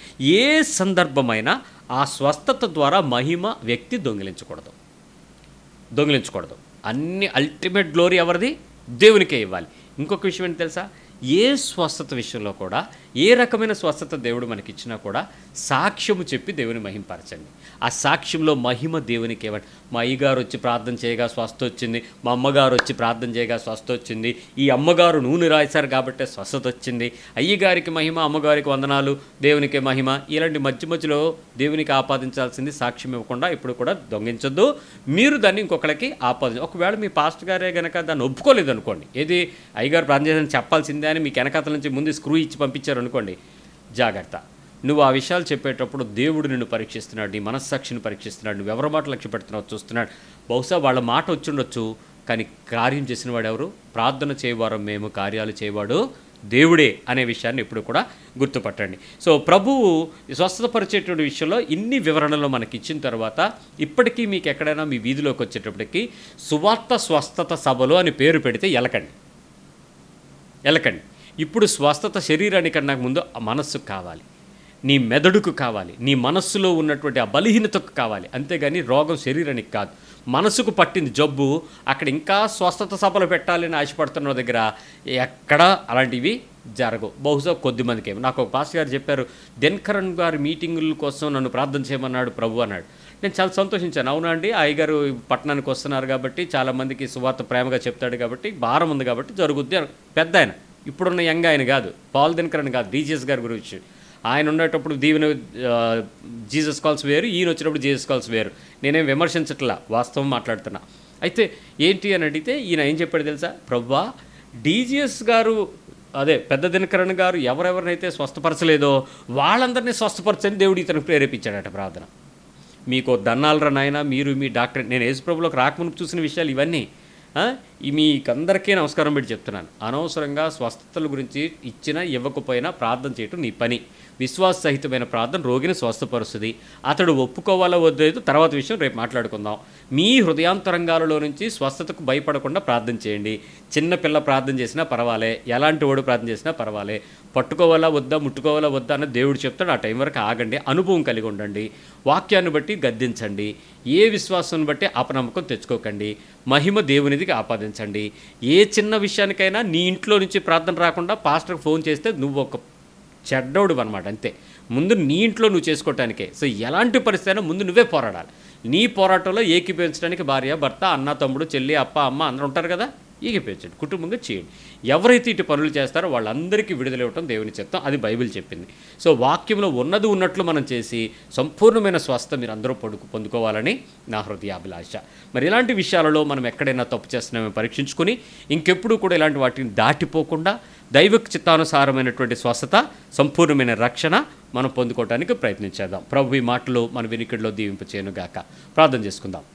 Speaker 1: ఏ సందర్భమైనా ఆ స్వస్థత ద్వారా మహిమ వ్యక్తి దొంగిలించకూడదు దొంగిలించకూడదు అన్ని అల్టిమేట్ గ్లోరీ ఎవరిది దేవునికే ఇవ్వాలి ఇంకొక విషయం ఏంటి తెలుసా ఏ స్వస్థత విషయంలో కూడా ఏ రకమైన స్వస్థత దేవుడు మనకి ఇచ్చినా కూడా సాక్ష్యము చెప్పి దేవుని మహింపరచండి ఆ సాక్ష్యంలో మహిమ దేవునికి ఇవ్వండి మా అయ్యగారు వచ్చి ప్రార్థన చేయగా స్వస్థ వచ్చింది మా అమ్మగారు వచ్చి ప్రార్థన చేయగా స్వస్థ వచ్చింది ఈ అమ్మగారు నూనె రాశారు కాబట్టి స్వస్థత వచ్చింది అయ్యగారికి మహిమ అమ్మగారికి వందనాలు దేవునికి మహిమ ఇలాంటి మధ్య మధ్యలో దేవునికి ఆపాదించాల్సింది సాక్ష్యం ఇవ్వకుండా ఇప్పుడు కూడా దొంగించొద్దు మీరు దాన్ని ఇంకొకరికి ఆపాదించ ఒకవేళ మీ పాస్టర్ గారే గనక దాన్ని ఒప్పుకోలేదు అనుకోండి ఏది అయ్యగారు ప్రార్థన చేయాలని చెప్పాల్సిందే అని మీ వెనకాతల నుంచి ముందు స్క్రూ ఇచ్చి పంపించారు అనుకోండి జాగ్రత్త నువ్వు ఆ విషయాలు చెప్పేటప్పుడు దేవుడు నిన్ను పరీక్షిస్తున్నాడు నీ మనస్సాక్షిని పరీక్షిస్తున్నాడు నువ్వు ఎవరి మాట లక్ష్య పెడుతున్నావు చూస్తున్నాడు బహుశా వాళ్ళ మాట వచ్చుండొచ్చు కానీ కార్యం చేసిన వాడు ఎవరు ప్రార్థన చేయవారు మేము కార్యాలు చేయవాడు దేవుడే అనే విషయాన్ని ఇప్పుడు కూడా గుర్తుపట్టండి సో ప్రభువు స్వస్థతపరిచేటువంటి విషయంలో ఇన్ని వివరణలు మనకి ఇచ్చిన తర్వాత ఇప్పటికీ మీకు ఎక్కడైనా మీ వీధిలోకి వచ్చేటప్పటికి సువార్త స్వస్థత సభలు అని పేరు పెడితే ఎలకండి ఎలకండి ఇప్పుడు స్వస్థత శరీరానికన్నా ముందు ఆ మనస్సుకు కావాలి నీ మెదడుకు కావాలి నీ మనస్సులో ఉన్నటువంటి ఆ బలహీనతకు కావాలి అంతేగాని రోగం శరీరానికి కాదు మనసుకు పట్టింది జబ్బు అక్కడ ఇంకా స్వస్థత సభలు పెట్టాలని ఆశపడుతున్న దగ్గర ఎక్కడ అలాంటివి జరగవు బహుశా కొద్ది మందికి ఏమో నాకు ఒక పాస్టర్ గారు చెప్పారు దినకరణ్ గారి మీటింగుల కోసం నన్ను ప్రార్థన చేయమన్నాడు ప్రభు అన్నాడు నేను చాలా సంతోషించాను అవునా అండి అయ్యగారు పట్టణానికి వస్తున్నారు కాబట్టి చాలామందికి సువార్త ప్రేమగా చెప్తాడు కాబట్టి భారం ఉంది కాబట్టి జరుగుద్ది అని. పెద్ద ఆయన ఇప్పుడున్న యంగ్ ఆయన కాదు పాల్ దినకరణ్ కాదు డీజీఎస్ గారి గురించి ఆయన ఉండేటప్పుడు దీవెన ఆ, జీసస్ కాల్స్ వేరు ఈయన వచ్చినప్పుడు జీసస్ కాల్స్ వేరు నేనేం విమర్శించట్లా వాస్తవం మాట్లాడుతున్నా అయితే ఏంటి అని అడిగితే ఈయన ఏం చెప్పాడు తెలుసా ప్రవ్వా డీజీఎస్ గారు అదే పెద్ద దినకరణ్ గారు ఎవరెవరినైతే స్వస్థపరచలేదో వాళ్ళందరినీ స్వస్థపరచని దేవుడు ఇతను ప్రేరేపించాడట ప్రార్థన మీకు దన్నాలరా నాయన మీరు మీ డాక్టర్ నేను యేసుప్రభులోకి రాకమునుపు చూసిన విషయాలు ఇవన్నీ ఆ? ఈ మీకందరికీ నమస్కారం పెట్టి చెప్తున్నాను అనవసరంగా స్వస్థతల గురించి ఇచ్చినా ఇవ్వకపోయినా ప్రార్థన చేయటం నీ పని విశ్వాస సహితమైన ప్రార్థన రోగిని స్వస్థపరుస్తుంది అతడు ఒప్పుకోవాలో వద్దు తర్వాత విషయం రేపు మాట్లాడుకుందాం మీ హృదయాంతరంగాలలో నుంచి స్వస్థతకు భయపడకుండా ప్రార్థన చేయండి చిన్న పిల్ల ప్రార్థన చేసినా పర్వాలే ఎలాంటి వాడు ప్రార్థన చేసినా పర్వాలే పట్టుకోవాలా వద్దా ముట్టుకోవాలా వద్దా అని దేవుడు చెప్తాడు ఆ టైం వరకు ఆగండి అనుభవం కలిగి ఉండండి వాక్యాన్ని బట్టి గద్దించండి ఏ విశ్వాసాన్ని బట్టి అపనమ్మకం తెచ్చుకోకండి మహిమ దేవునిదికి ఆపాదించండి ఏ చిన్న విషయానికైనా నీ ఇంట్లో నుంచి ప్రార్థన రాకుండా పాస్టర్కి ఫోన్ చేస్తే నువ్వు ఒక చెడ్డోడు అనమాట అంతే ముందు నీ ఇంట్లో నువ్వు చేసుకోవటానికే సో ఎలాంటి పరిస్థితి అయినా ముందు నువ్వే పోరాడాలి నీ పోరాటంలో ఏకీపించడానికి భార్య భర్త అన్న తమ్ముడు చెల్లి అప్ప అమ్మ అందరూ ఉంటారు కదా ఏకీపించండి కుటుంబంగా చేయండి ఎవరైతే ఇటు పనులు చేస్తారో వాళ్ళందరికీ విడుదల ఇవ్వటం దేవుని చిత్తం అది బైబిల్ చెప్పింది సో వాక్యంలో ఉన్నది ఉన్నట్లు మనం చేసి సంపూర్ణమైన స్వస్థ మీరు అందరూ పొడుకు పొందుకోవాలని నా హృదయాభిలాష మరి ఇలాంటి విషయాలలో మనం ఎక్కడైనా తప్పు చేస్తున్నామో పరీక్షించుకొని ఇంకెప్పుడు కూడా ఇలాంటి వాటిని దాటిపోకుండా దైవ చిత్తానుసారమైనటువంటి స్వస్థత సంపూర్ణమైన రక్షణ మనం పొందుకోవడానికి ప్రయత్నించేద్దాం ప్రభు ఈ మాటలు మన వినికిడిలో దీవింప చేయనుగాక ప్రార్థన చేసుకుందాం